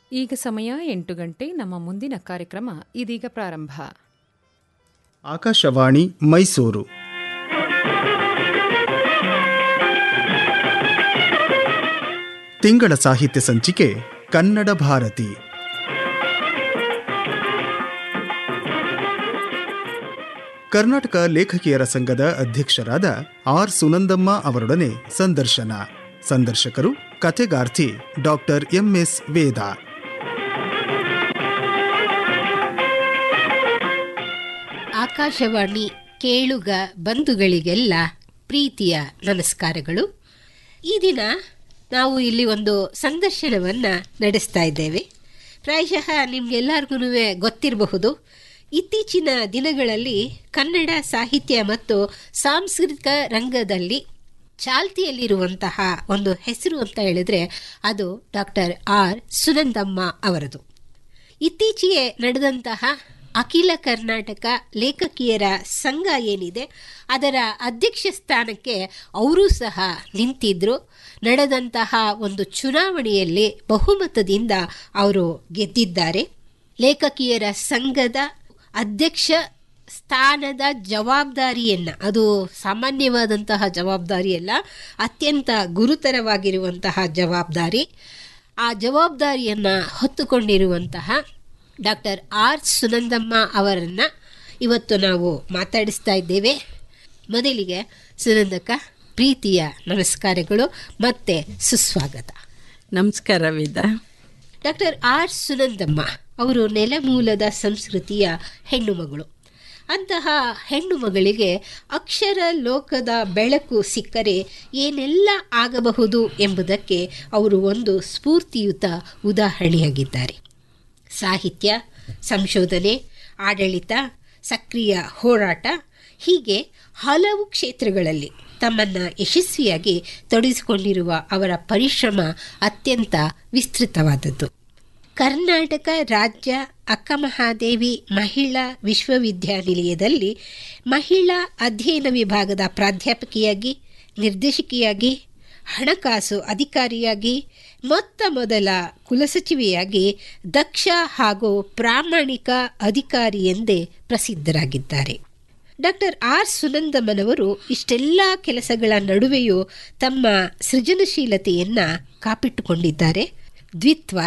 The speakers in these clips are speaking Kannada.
ಈಗ ಸಮಯ ಎಂಟು ಗಂಟೆ ನಮ್ಮ ಮುಂದಿನ ಕಾರ್ಯಕ್ರಮ ಇದೀಗ ಪ್ರಾರಂಭ ಆಕಾಶವಾಣಿ ಮೈಸೂರು ತಿಂಗಳ ಸಾಹಿತ್ಯ ಸಂಚಿಕೆ ಕನ್ನಡ ಭಾರತಿ ಕರ್ನಾಟಕ ಲೇಖಕಿಯರ ಸಂಘದ ಅಧ್ಯಕ್ಷರಾದ ಆರ್ ಸುನಂದಮ್ಮ ಅವರೊಡನೆ ಸಂದರ್ಶನ ಸಂದರ್ಶಕರು ಕಥೆಗಾರ್ತಿ ಡಾಕ್ಟರ್ ಎಂಎಸ್ ವೇದ ಆಕಾಶವಾಣಿ ಕೇಳುಗ ಬಂಧುಗಳಿಗೆಲ್ಲ ಪ್ರೀತಿಯ ನಮಸ್ಕಾರಗಳು ಈ ದಿನ ನಾವು ಇಲ್ಲಿ ಒಂದು ಸಂದರ್ಶನವನ್ನು ನಡೆಸ್ತಾ ಇದ್ದೇವೆ ಪ್ರಾಯಶಃ ನಿಮಗೆಲ್ಲರಿಗೂ ಗೊತ್ತಿರಬಹುದು ಇತ್ತೀಚಿನ ದಿನಗಳಲ್ಲಿ ಕನ್ನಡ ಸಾಹಿತ್ಯ ಮತ್ತು ಸಾಂಸ್ಕೃತಿಕ ರಂಗದಲ್ಲಿ ಚಾಲ್ತಿಯಲ್ಲಿರುವಂತಹ ಒಂದು ಹೆಸರು ಅಂತ ಹೇಳಿದ್ರೆ ಅದು ಡಾಕ್ಟರ್ ಆರ್ ಸುನಂದಮ್ಮ ಅವರದು ಇತ್ತೀಚೆಗೆ ನಡೆದಂತಹ ಅಖಿಲ ಕರ್ನಾಟಕ ಲೇಖಕಿಯರ ಸಂಘ ಏನಿದೆ ಅದರ ಅಧ್ಯಕ್ಷ ಸ್ಥಾನಕ್ಕೆ ಅವರೂ ಸಹ ನಿಂತಿದ್ರು ನಡೆದಂತಹ ಒಂದು ಚುನಾವಣೆಯಲ್ಲಿ ಬಹುಮತದಿಂದ ಅವರು ಗೆದ್ದಿದ್ದಾರೆ ಲೇಖಕಿಯರ ಸಂಘದ ಅಧ್ಯಕ್ಷ ಸ್ಥಾನದ ಜವಾಬ್ದಾರಿಯನ್ನು ಅದು ಸಾಮಾನ್ಯವಾದಂತಹ ಜವಾಬ್ದಾರಿಯಲ್ಲ ಅತ್ಯಂತ ಗುರುತರವಾಗಿರುವಂತಹ ಜವಾಬ್ದಾರಿ ಆ ಜವಾಬ್ದಾರಿಯನ್ನು ಹೊತ್ತುಕೊಂಡಿರುವಂತಹ ಡಾಕ್ಟರ್ ಆರ್ ಸುನಂದಮ್ಮ ಅವರನ್ನು ಇವತ್ತು ನಾವು ಮಾತಾಡಿಸ್ತಾ ಇದ್ದೇವೆ ಮೊದಲಿಗೆ ಸುನಂದಕ್ಕ ಪ್ರೀತಿಯ ನಮಸ್ಕಾರಗಳು ಮತ್ತೆ ಸುಸ್ವಾಗತ ನಮಸ್ಕಾರ ವೇದ ಡಾಕ್ಟರ್ ಆರ್ ಸುನಂದಮ್ಮ ಅವರು ನೆಲಮೂಲದ ಸಂಸ್ಕೃತಿಯ ಹೆಣ್ಣು ಮಗಳು ಅಂತಹ ಹೆಣ್ಣು ಮಗಳಿಗೆ ಅಕ್ಷರ ಲೋಕದ ಬೆಳಕು ಸಿಕ್ಕರೆ ಏನೆಲ್ಲ ಆಗಬಹುದು ಎಂಬುದಕ್ಕೆ ಅವರು ಒಂದು ಸ್ಫೂರ್ತಿಯುತ ಉದಾಹರಣೆಯಾಗಿದ್ದಾರೆ ಸಾಹಿತ್ಯ ಸಂಶೋಧನೆ ಆಡಳಿತ ಸಕ್ರಿಯ ಹೋರಾಟ ಹೀಗೆ ಹಲವು ಕ್ಷೇತ್ರಗಳಲ್ಲಿ ತಮ್ಮನ್ನು ಯಶಸ್ವಿಯಾಗಿ ತೊಡಗಿಸಿಕೊಂಡಿರುವ ಅವರ ಪರಿಶ್ರಮ ಅತ್ಯಂತ ವಿಸ್ತೃತವಾದದ್ದು ಕರ್ನಾಟಕ ರಾಜ್ಯ ಅಕ್ಕಮಹಾದೇವಿ ಮಹಿಳಾ ವಿಶ್ವವಿದ್ಯಾನಿಲಯದಲ್ಲಿ ಮಹಿಳಾ ಅಧ್ಯಯನ ವಿಭಾಗದ ಪ್ರಾಧ್ಯಾಪಕಿಯಾಗಿ ನಿರ್ದೇಶಕಿಯಾಗಿ ಹಣಕಾಸು ಅಧಿಕಾರಿಯಾಗಿ ಮೊತ್ತ ಮೊದಲ ಕುಲಸಚಿವೆಯಾಗಿ ದಕ್ಷ ಹಾಗೂ ಪ್ರಾಮಾಣಿಕ ಅಧಿಕಾರಿ ಎಂದೇ ಪ್ರಸಿದ್ಧರಾಗಿದ್ದಾರೆ ಡಾಕ್ಟರ್ ಆರ್ ಸುನಂದಮ್ಮನವರು ಇಷ್ಟೆಲ್ಲ ಕೆಲಸಗಳ ನಡುವೆಯೂ ತಮ್ಮ ಸೃಜನಶೀಲತೆಯನ್ನು ಕಾಪಿಟ್ಟುಕೊಂಡಿದ್ದಾರೆ ದ್ವಿತ್ವ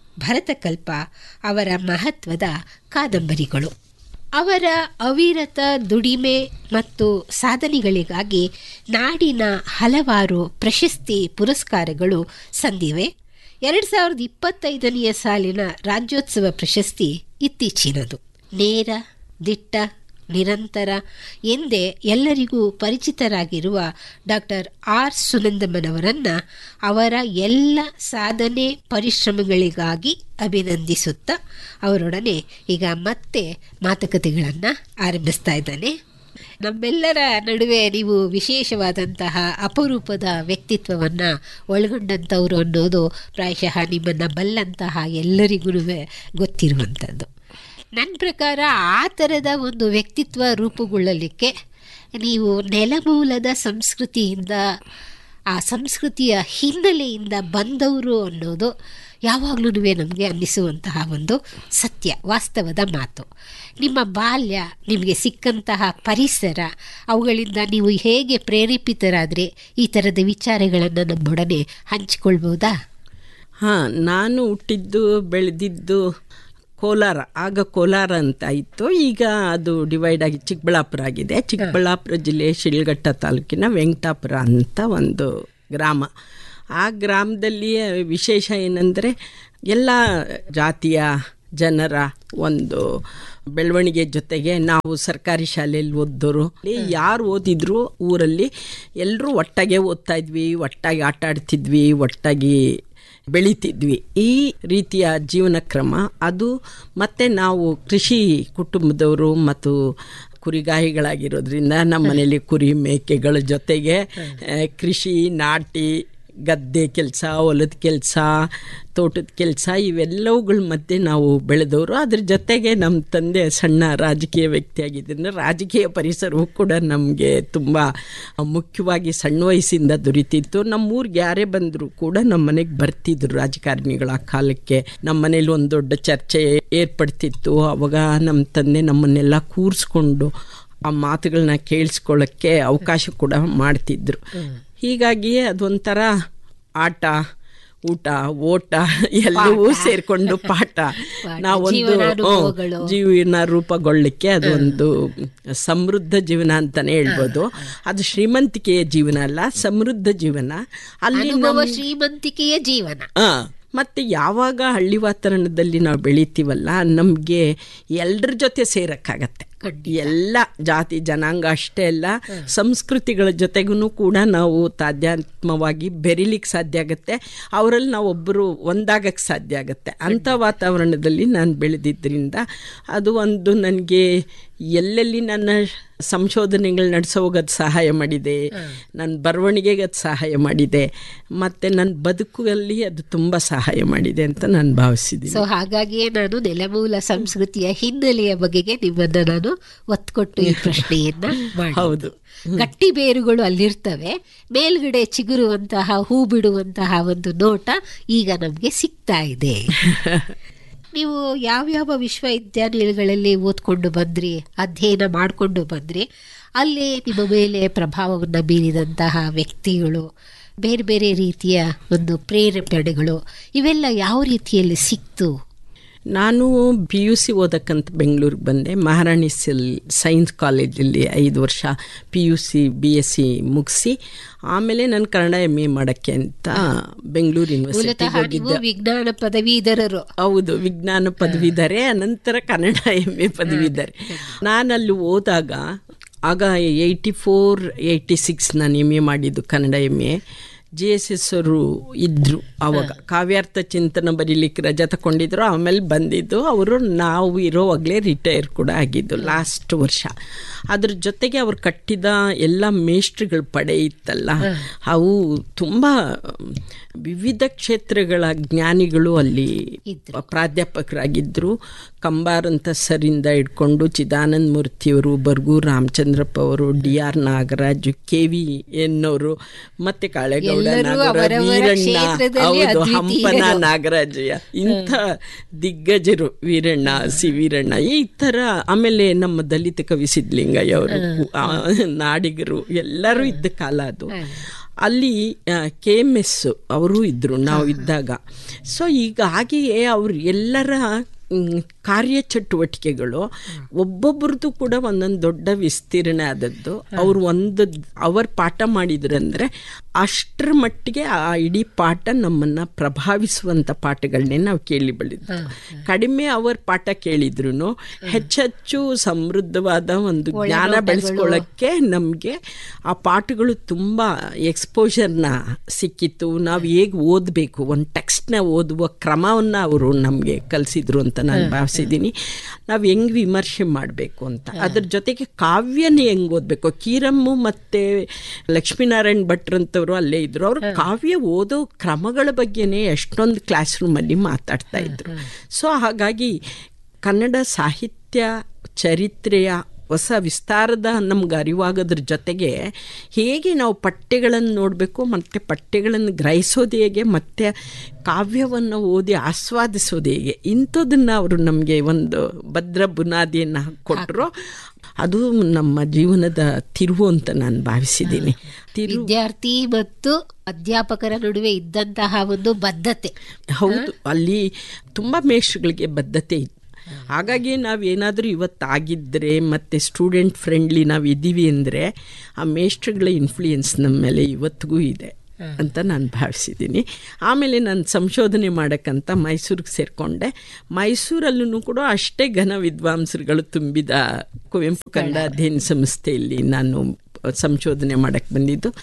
ಭರತಕಲ್ಪ ಅವರ ಮಹತ್ವದ ಕಾದಂಬರಿಗಳು ಅವರ ಅವಿರತ ದುಡಿಮೆ ಮತ್ತು ಸಾಧನೆಗಳಿಗಾಗಿ ನಾಡಿನ ಹಲವಾರು ಪ್ರಶಸ್ತಿ ಪುರಸ್ಕಾರಗಳು ಸಂದಿವೆ ಎರಡು ಸಾವಿರದ ಇಪ್ಪತ್ತೈದನೆಯ ಸಾಲಿನ ರಾಜ್ಯೋತ್ಸವ ಪ್ರಶಸ್ತಿ ಇತ್ತೀಚಿನದು ನೇರ ದಿಟ್ಟ ನಿರಂತರ ಎಂದೇ ಎಲ್ಲರಿಗೂ ಪರಿಚಿತರಾಗಿರುವ ಡಾಕ್ಟರ್ ಆರ್ ಸುನಂದಮ್ಮನವರನ್ನು ಅವರ ಎಲ್ಲ ಸಾಧನೆ ಪರಿಶ್ರಮಗಳಿಗಾಗಿ ಅಭಿನಂದಿಸುತ್ತಾ ಅವರೊಡನೆ ಈಗ ಮತ್ತೆ ಮಾತುಕತೆಗಳನ್ನು ಆರಂಭಿಸ್ತಾ ಇದ್ದಾನೆ ನಮ್ಮೆಲ್ಲರ ನಡುವೆ ನೀವು ವಿಶೇಷವಾದಂತಹ ಅಪರೂಪದ ವ್ಯಕ್ತಿತ್ವವನ್ನು ಒಳಗೊಂಡಂಥವ್ರು ಅನ್ನೋದು ಪ್ರಾಯಶಃ ನಿಮ್ಮನ್ನು ಬಲ್ಲಂತಹ ಎಲ್ಲರಿಗೂ ಗೊತ್ತಿರುವಂಥದ್ದು ನನ್ನ ಪ್ರಕಾರ ಆ ಥರದ ಒಂದು ವ್ಯಕ್ತಿತ್ವ ರೂಪುಗೊಳ್ಳಲಿಕ್ಕೆ ನೀವು ನೆಲಮೂಲದ ಸಂಸ್ಕೃತಿಯಿಂದ ಆ ಸಂಸ್ಕೃತಿಯ ಹಿನ್ನೆಲೆಯಿಂದ ಬಂದವರು ಅನ್ನೋದು ಯಾವಾಗಲೂ ನಮಗೆ ಅನ್ನಿಸುವಂತಹ ಒಂದು ಸತ್ಯ ವಾಸ್ತವದ ಮಾತು ನಿಮ್ಮ ಬಾಲ್ಯ ನಿಮಗೆ ಸಿಕ್ಕಂತಹ ಪರಿಸರ ಅವುಗಳಿಂದ ನೀವು ಹೇಗೆ ಪ್ರೇರೇಪಿತರಾದರೆ ಈ ಥರದ ವಿಚಾರಗಳನ್ನು ನಮ್ಮೊಡನೆ ಹಂಚಿಕೊಳ್ಬೋದಾ ಹಾಂ ನಾನು ಹುಟ್ಟಿದ್ದು ಬೆಳೆದಿದ್ದು ಕೋಲಾರ ಆಗ ಕೋಲಾರ ಅಂತ ಇತ್ತು ಈಗ ಅದು ಡಿವೈಡ್ ಆಗಿ ಚಿಕ್ಕಬಳ್ಳಾಪುರ ಆಗಿದೆ ಚಿಕ್ಕಬಳ್ಳಾಪುರ ಜಿಲ್ಲೆ ಶಿಳ್ಘಟ್ಟ ತಾಲೂಕಿನ ವೆಂಕಟಾಪುರ ಅಂತ ಒಂದು ಗ್ರಾಮ ಆ ಗ್ರಾಮದಲ್ಲಿ ವಿಶೇಷ ಏನಂದರೆ ಎಲ್ಲ ಜಾತಿಯ ಜನರ ಒಂದು ಬೆಳವಣಿಗೆ ಜೊತೆಗೆ ನಾವು ಸರ್ಕಾರಿ ಶಾಲೆಯಲ್ಲಿ ಓದ್ದೋರು ಯಾರು ಓದಿದ್ರು ಊರಲ್ಲಿ ಎಲ್ಲರೂ ಒಟ್ಟಾಗೆ ಓದ್ತಾ ಇದ್ವಿ ಒಟ್ಟಾಗಿ ಆಟ ಆಡ್ತಿದ್ವಿ ಒಟ್ಟಾಗಿ ಬೆಳಿತಿದ್ವಿ ಈ ರೀತಿಯ ಜೀವನ ಕ್ರಮ ಅದು ಮತ್ತು ನಾವು ಕೃಷಿ ಕುಟುಂಬದವರು ಮತ್ತು ಕುರಿಗಾಹಿಗಳಾಗಿರೋದ್ರಿಂದ ನಮ್ಮ ಮನೇಲಿ ಕುರಿ ಮೇಕೆಗಳ ಜೊತೆಗೆ ಕೃಷಿ ನಾಟಿ ಗದ್ದೆ ಕೆಲಸ ಹೊಲದ ಕೆಲಸ ತೋಟದ ಕೆಲಸ ಇವೆಲ್ಲವುಗಳ ಮಧ್ಯೆ ನಾವು ಬೆಳೆದವರು ಅದ್ರ ಜೊತೆಗೆ ನಮ್ಮ ತಂದೆ ಸಣ್ಣ ರಾಜಕೀಯ ವ್ಯಕ್ತಿಯಾಗಿದ್ದರಿಂದ ರಾಜಕೀಯ ಪರಿಸರವೂ ಕೂಡ ನಮಗೆ ತುಂಬ ಮುಖ್ಯವಾಗಿ ಸಣ್ಣ ವಯಸ್ಸಿಂದ ದೊರೀತಿತ್ತು ನಮ್ಮೂರಿಗೆ ಯಾರೇ ಬಂದರೂ ಕೂಡ ನಮ್ಮ ಮನೆಗೆ ಬರ್ತಿದ್ರು ರಾಜಕಾರಣಿಗಳ ಆ ಕಾಲಕ್ಕೆ ನಮ್ಮ ಮನೇಲಿ ಒಂದು ದೊಡ್ಡ ಚರ್ಚೆ ಏರ್ಪಡ್ತಿತ್ತು ಅವಾಗ ನಮ್ಮ ತಂದೆ ನಮ್ಮನ್ನೆಲ್ಲ ಕೂರಿಸ್ಕೊಂಡು ಆ ಮಾತುಗಳನ್ನ ಕೇಳಿಸ್ಕೊಳ್ಳೋಕ್ಕೆ ಅವಕಾಶ ಕೂಡ ಮಾಡ್ತಿದ್ರು ಹೀಗಾಗಿ ಅದೊಂಥರ ಆಟ ಊಟ ಓಟ ಎಲ್ಲವೂ ಸೇರಿಕೊಂಡು ಪಾಠ ನಾವೊಂದು ಜೀವನಾನುಭವಗಳು. ಹ್ಮ್, ಜೀವನ ರೂಪುಗೊಳ್ಳಲಿಕ್ಕೆ ಅದೊಂದು ಸಮೃದ್ಧ ಜೀವನ ಅಂತಾನೆ ಹೇಳ್ಬೋದು ಅದು ಶ್ರೀಮಂತಿಕೆಯ ಜೀವನ ಅಲ್ಲ ಸಮೃದ್ಧ ಜೀವನ ಅಲ್ಲಿ ಅನುಭವ ನಮ್- ಶ್ರೀಮಂತಿಕೆಯ ಜೀವನ ಆ, ಮತ್ತೆ ಯಾವಾಗ ಹಳ್ಳಿ ವಾತಾವರಣದಲ್ಲಿ ನಾವು ಬೆಳಿತೀವಲ್ಲ ನಮಗೆ ಎಲ್ಲರ ಜೊತೆ ಸೇರಕ್ಕಾಗತ್ತೆ ಎಲ್ಲ ಜಾತಿ ಜನಾಂಗ ಅಷ್ಟೇ ಅಲ್ಲ ಸಂಸ್ಕೃತಿಗಳ ಜೊತೆಗೂ ಕೂಡ ನಾವು ತಾಧ್ಯಾತ್ಮವಾಗಿ ಬೆರಿಲಿಕ್ಕೆ ಸಾಧ್ಯ ಆಗುತ್ತೆ ಅವರಲ್ಲಿ ನಾವು ಒಬ್ಬರು ಒಂದಾಗಕ್ಕೆ ಸಾಧ್ಯ ಆಗುತ್ತೆ ಅಂಥ ವಾತಾವರಣದಲ್ಲಿ ನಾನು ಬೆಳೆದಿದ್ದರಿಂದ ಅದು ಒಂದು ನನಗೆ ಎಲ್ಲೆಲ್ಲಿ ನನ್ನ ಸಂಶೋಧನೆಗಳು ನಡೆಸೋಗದು ಸಹಾಯ ಮಾಡಿದೆ ನನ್ನ ಬರವಣಿಗೆಗೆ ಅದು ಸಹಾಯ ಮಾಡಿದೆ ಮತ್ತು ನನ್ನ ಬದುಕಲ್ಲಿ ಅದು ತುಂಬ ಸಹಾಯ ಮಾಡಿದೆ ಅಂತ ನಾನು ಭಾವಿಸಿದ್ದೀನಿ ಸೊ ಹಾಗಾಗಿಯೇ ನಾನು ನೆಲಮೂಲ ಸಂಸ್ಕೃತಿಯ ಹಿನ್ನೆಲೆಯ ಬಗೆಗೆ ನಿಮ್ಮನ್ನ ನಾನು ಒತ್ತು ಕೊಟ್ಟು ಈ ಪ್ರಶ್ನೆಯನ್ನ ಮಾಡಿದ್ದು. ಹೌದು. ಗಟ್ಟಿ ಬೇರುಗಳು ಅಲ್ಲಿರ್ತವೆ ಮೇಲ್ಗಡೆ ಚಿಗುರುವಂತಹ ಹೂ ಬಿಡುವಂತಹ ಒಂದು ನೋಟ ಈಗ ನಮ್ಗೆ ಸಿಗ್ತಾ ಇದೆ ನೀವು ಯಾವ್ಯಾವ ವಿಶ್ವವಿದ್ಯಾನಿಲಯಗಳಲ್ಲಿ ಓದ್ಕೊಂಡು ಬಂದ್ರಿ ಅಧ್ಯಯನ ಮಾಡಿಕೊಂಡು ಬಂದ್ರಿ ಅಲ್ಲಿ ನಿಮ್ಮ ಮೇಲೆ ಪ್ರಭಾವವನ್ನು ಬೀರಿದಂತಹ ವ್ಯಕ್ತಿಗಳು ಬೇರೆ ಬೇರೆ ರೀತಿಯ ಒಂದು ಪ್ರೇರೇಪಣೆಗಳು ಇವೆಲ್ಲ ಯಾವ ರೀತಿಯಲ್ಲಿ ಸಿಕ್ತು ನಾನು ಪಿ ಯು ಸಿ ಓದಕ್ಕಂತ ಬೆಂಗಳೂರಿಗೆ ಬಂದೆ ಮಹಾರಾಣಿ ಸಿಲ್ ಸೈನ್ಸ್ ಕಾಲೇಜಲ್ಲಿ ಐದು ವರ್ಷ P U C B S C ಮುಗಿಸಿ ಆಮೇಲೆ ನಾನು ಕನ್ನಡ ಎಮ್ ಎ ಮಾಡೋಕ್ಕೆ ಅಂತ ಬೆಂಗಳೂರು ಯೂನಿವರ್ಸಿಟಿಗೆ ಮೂಲತಃ ನೀವು ಹೋಗಿದ್ದೆ ವಿಜ್ಞಾನ ಪದವೀಧರರು ಹೌದು ವಿಜ್ಞಾನ ಪದವಿದ್ದಾರೆ ಅನಂತರ ಕನ್ನಡ ಎಮ್ ಎ ಪದವಿದ್ದಾರೆ ನಾನಲ್ಲಿ ಹೋದಾಗ ಆಗ ಏಯ್ಟಿ ಫೋರ್ ಏಯ್ಟಿ ಸಿಕ್ಸ್ ನಾನು ಎಮ್ ಎ ಮಾಡಿದ್ದು Kannada M A J S S ಅವರು ಇದ್ದರು ಅವಾಗ ಕಾವ್ಯಾರ್ಥ ಚಿಂತನ ಬರೀಲಿಕ್ಕೆ ರಜೆ ತಗೊಂಡಿದ್ರು ಆಮೇಲೆ ಬಂದಿದ್ದು ಅವರು ನಾವು ಇರೋವಾಗಲೇ ರಿಟೈರ್ ಕೂಡ ಆಗಿದ್ದು ಲಾಸ್ಟ್ ವರ್ಷ ಅದ್ರ ಜೊತೆಗೆ ಅವ್ರು ಕಟ್ಟಿದ ಎಲ್ಲ ಮೇಷ್ಟ್ರುಗಳ ಪಡೆ ಇತ್ತಲ್ಲ ಅವು ತುಂಬ ವಿವಿಧ ಕ್ಷೇತ್ರಗಳ ಜ್ಞಾನಿಗಳು ಅಲ್ಲಿ ಪ್ರಾಧ್ಯಾಪಕರಾಗಿದ್ದರು ಕಂಬಾರ್ ಅಂತ ಸರಿಂದ ಹಿಡ್ಕೊಂಡು ಚಿದಾನಂದ ಮೂರ್ತಿಯವರು ಬರ್ಗು ರಾಮಚಂದ್ರಪ್ಪ ಅವರು D R Nagaraju K V ಎನ್ನೋರು ಮತ್ತೆ ಕಾಳೇಗೌಡ ಎಲ್ಲರೂ ನಾಗರಾಜ್ ಅವರವರ ವೀರಣ್ಣ ಕ್ಷೇತ್ರದಲ್ಲಿ ಹೌದು ಅದ್ವಿತೀಯರು. ಹಂಪನ ನಾಗರಾಜಯ್ಯ ಇಂಥ ದಿಗ್ಗಜರು ವೀರಣ್ಣ ಸಿ ವೀರಣ್ಣ ಈ ಥರ ಆಮೇಲೆ ನಮ್ಮ ದಲಿತ ಕವಿ ಸಿದ್ಲಿಂಗಯ್ಯ ಅವರು ಆ, ನಾಡಿಗರು ಎಲ್ಲರೂ ಇದ್ದ ಕಾಲ ಅದು ಅಲ್ಲಿ ಕೆ ಎಮ್ ಎಸ್ ಅವರು ಇದ್ದರು ನಾವು ಇದ್ದಾಗ ಸೊ ಹೀಗಾಗಿಯೇ ಅವ್ರು ಎಲ್ಲರ ಮ್, ಕಾರ್ಯಚಟುವಟಿಕೆಗಳು ಒಬ್ಬೊಬ್ರದ್ದು ಕೂಡ ಒಂದೊಂದು ದೊಡ್ಡ ವಿಸ್ತೀರ್ಣ ಆದದ್ದು ಅವ್ರು ಒಂದು ಅವರ್ ಪಾಠ ಮಾಡಿದ್ರಂದ್ರೆ ಅಷ್ಟರ ಮಟ್ಟಿಗೆ ಆ ಇಡೀ ಪಾಠ ನಮ್ಮನ್ನು ಪ್ರಭಾವಿಸುವಂಥ ಪಾಠಗಳನ್ನೇ ನಾವು ಕೇಳಿ ಬೆಳೆದ್ದು ಕಡಿಮೆ ಅವರ್ ಪಾಠ ಕೇಳಿದ್ರು ಹೆಚ್ಚೆಚ್ಚು ಸಮೃದ್ಧವಾದ ಒಂದು ಜ್ಞಾನ ಬೆಳೆಸ್ಕೊಳ್ಳೋಕ್ಕೆ ನಮಗೆ ಆ ಪಾಠಗಳು ತುಂಬ ಎಕ್ಸ್ಪೋಜರ್ನ ಸಿಕ್ಕಿತ್ತು ನಾವು ಹೇಗೆ ಓದಬೇಕು ಒಂದು ಟೆಕ್ಸ್ಟ್ನ ಓದುವ ಕ್ರಮವನ್ನು ಅವರು ನಮಗೆ ಕಲಿಸಿದ್ರು ಅಂತ ನಾನು ಭಾವಿಸಿದ್ದೀನಿ ನಾವು ಹೆಂಗೆ ವಿಮರ್ಶೆ ಮಾಡಬೇಕು ಅಂತ ಅದ್ರ ಜೊತೆಗೆ ಕಾವ್ಯನೇ ಹೆಂಗೆ ಓದಬೇಕು ಕೀರಮ್ಮು ಮತ್ತು ಲಕ್ಷ್ಮೀನಾರಾಯಣ್ ಭಟ್ರಂಥವ್ರು ಅಲ್ಲೇ ಇದ್ರು ಅವರು ಕಾವ್ಯ ಓದೋ ಕ್ರಮಗಳ ಬಗ್ಗೆನೇ ಎಷ್ಟೊಂದು ಕ್ಲಾಸ್ ರೂಮಲ್ಲಿ ಮಾತಾಡ್ತಾ ಇದ್ರು ಸೊ ಹಾಗಾಗಿ ಕನ್ನಡ ಸಾಹಿತ್ಯ ಚರಿತ್ರೆಯ ಹೊಸ ವಿಸ್ತಾರದ ನಮ್ಗೆ ಅರಿವಾಗೋದ್ರ ಜೊತೆಗೆ ಹೇಗೆ ನಾವು ಪಠ್ಯಗಳನ್ನು ನೋಡಬೇಕು ಮತ್ತು ಪಠ್ಯಗಳನ್ನು ಗ್ರಹಿಸೋದು ಹೇಗೆ ಮತ್ತು ಕಾವ್ಯವನ್ನು ಓದಿ ಆಸ್ವಾದಿಸೋದು ಹೇಗೆ ಇಂಥದ್ದನ್ನು ಅವರು ನಮಗೆ ಒಂದು ಭದ್ರ ಬುನಾದಿಯನ್ನು ಕೊಟ್ಟರು ಅದು ನಮ್ಮ ಜೀವನದ ತಿರುವು ಅಂತ ನಾನು ಭಾವಿಸಿದ್ದೀನಿ ತಿರು ವಿದ್ಯಾರ್ಥಿ ಮತ್ತು ಅಧ್ಯಾಪಕರ ನಡುವೆ ಇದ್ದಂತಹ ಒಂದು ಬದ್ಧತೆ ಹೌದು ಅಲ್ಲಿ ತುಂಬ ಮೇಷ್ಟ್ರುಗಳಿಗೆ ಬದ್ಧತೆ ಇತ್ತು ಹಾಗಾಗಿ ನಾವು ಏನಾದರೂ ಇವತ್ತಾಗಿದ್ದರೆ ಮತ್ತು ಸ್ಟೂಡೆಂಟ್ ಫ್ರೆಂಡ್ಲಿ ನಾವು ಇದ್ದೀವಿ ಅಂದರೆ ಆ ಮೇಷ್ಟ್ರುಗಳ ಇನ್ಫ್ಲೂಯೆನ್ಸ್ ನಮ್ಮ ಮೇಲೆ ಇವತ್ತಿಗೂ ಇದೆ ಅಂತ ನಾನು ಭಾವಿಸಿದ್ದೀನಿ ಆಮೇಲೆ ನಾನು ಸಂಶೋಧನೆ ಮಾಡೋಕ್ಕಂತ ಮೈಸೂರಿಗೆ ಸೇರಿಕೊಂಡೆ ಮೈಸೂರಲ್ಲೂ ಕೂಡ ಅಷ್ಟೇ ಘನ ವಿದ್ವಾಂಸರುಗಳು ತುಂಬಿದ ಕುವೆಂಪು ಕನ್ನಡ ಅಧ್ಯಯನ ಸಂಸ್ಥೆಯಲ್ಲಿ ನಾನು ಸಂಶೋಧನೆ ಮಾಡೋಕ್ಕೆ ಬಂದಿದ್ದು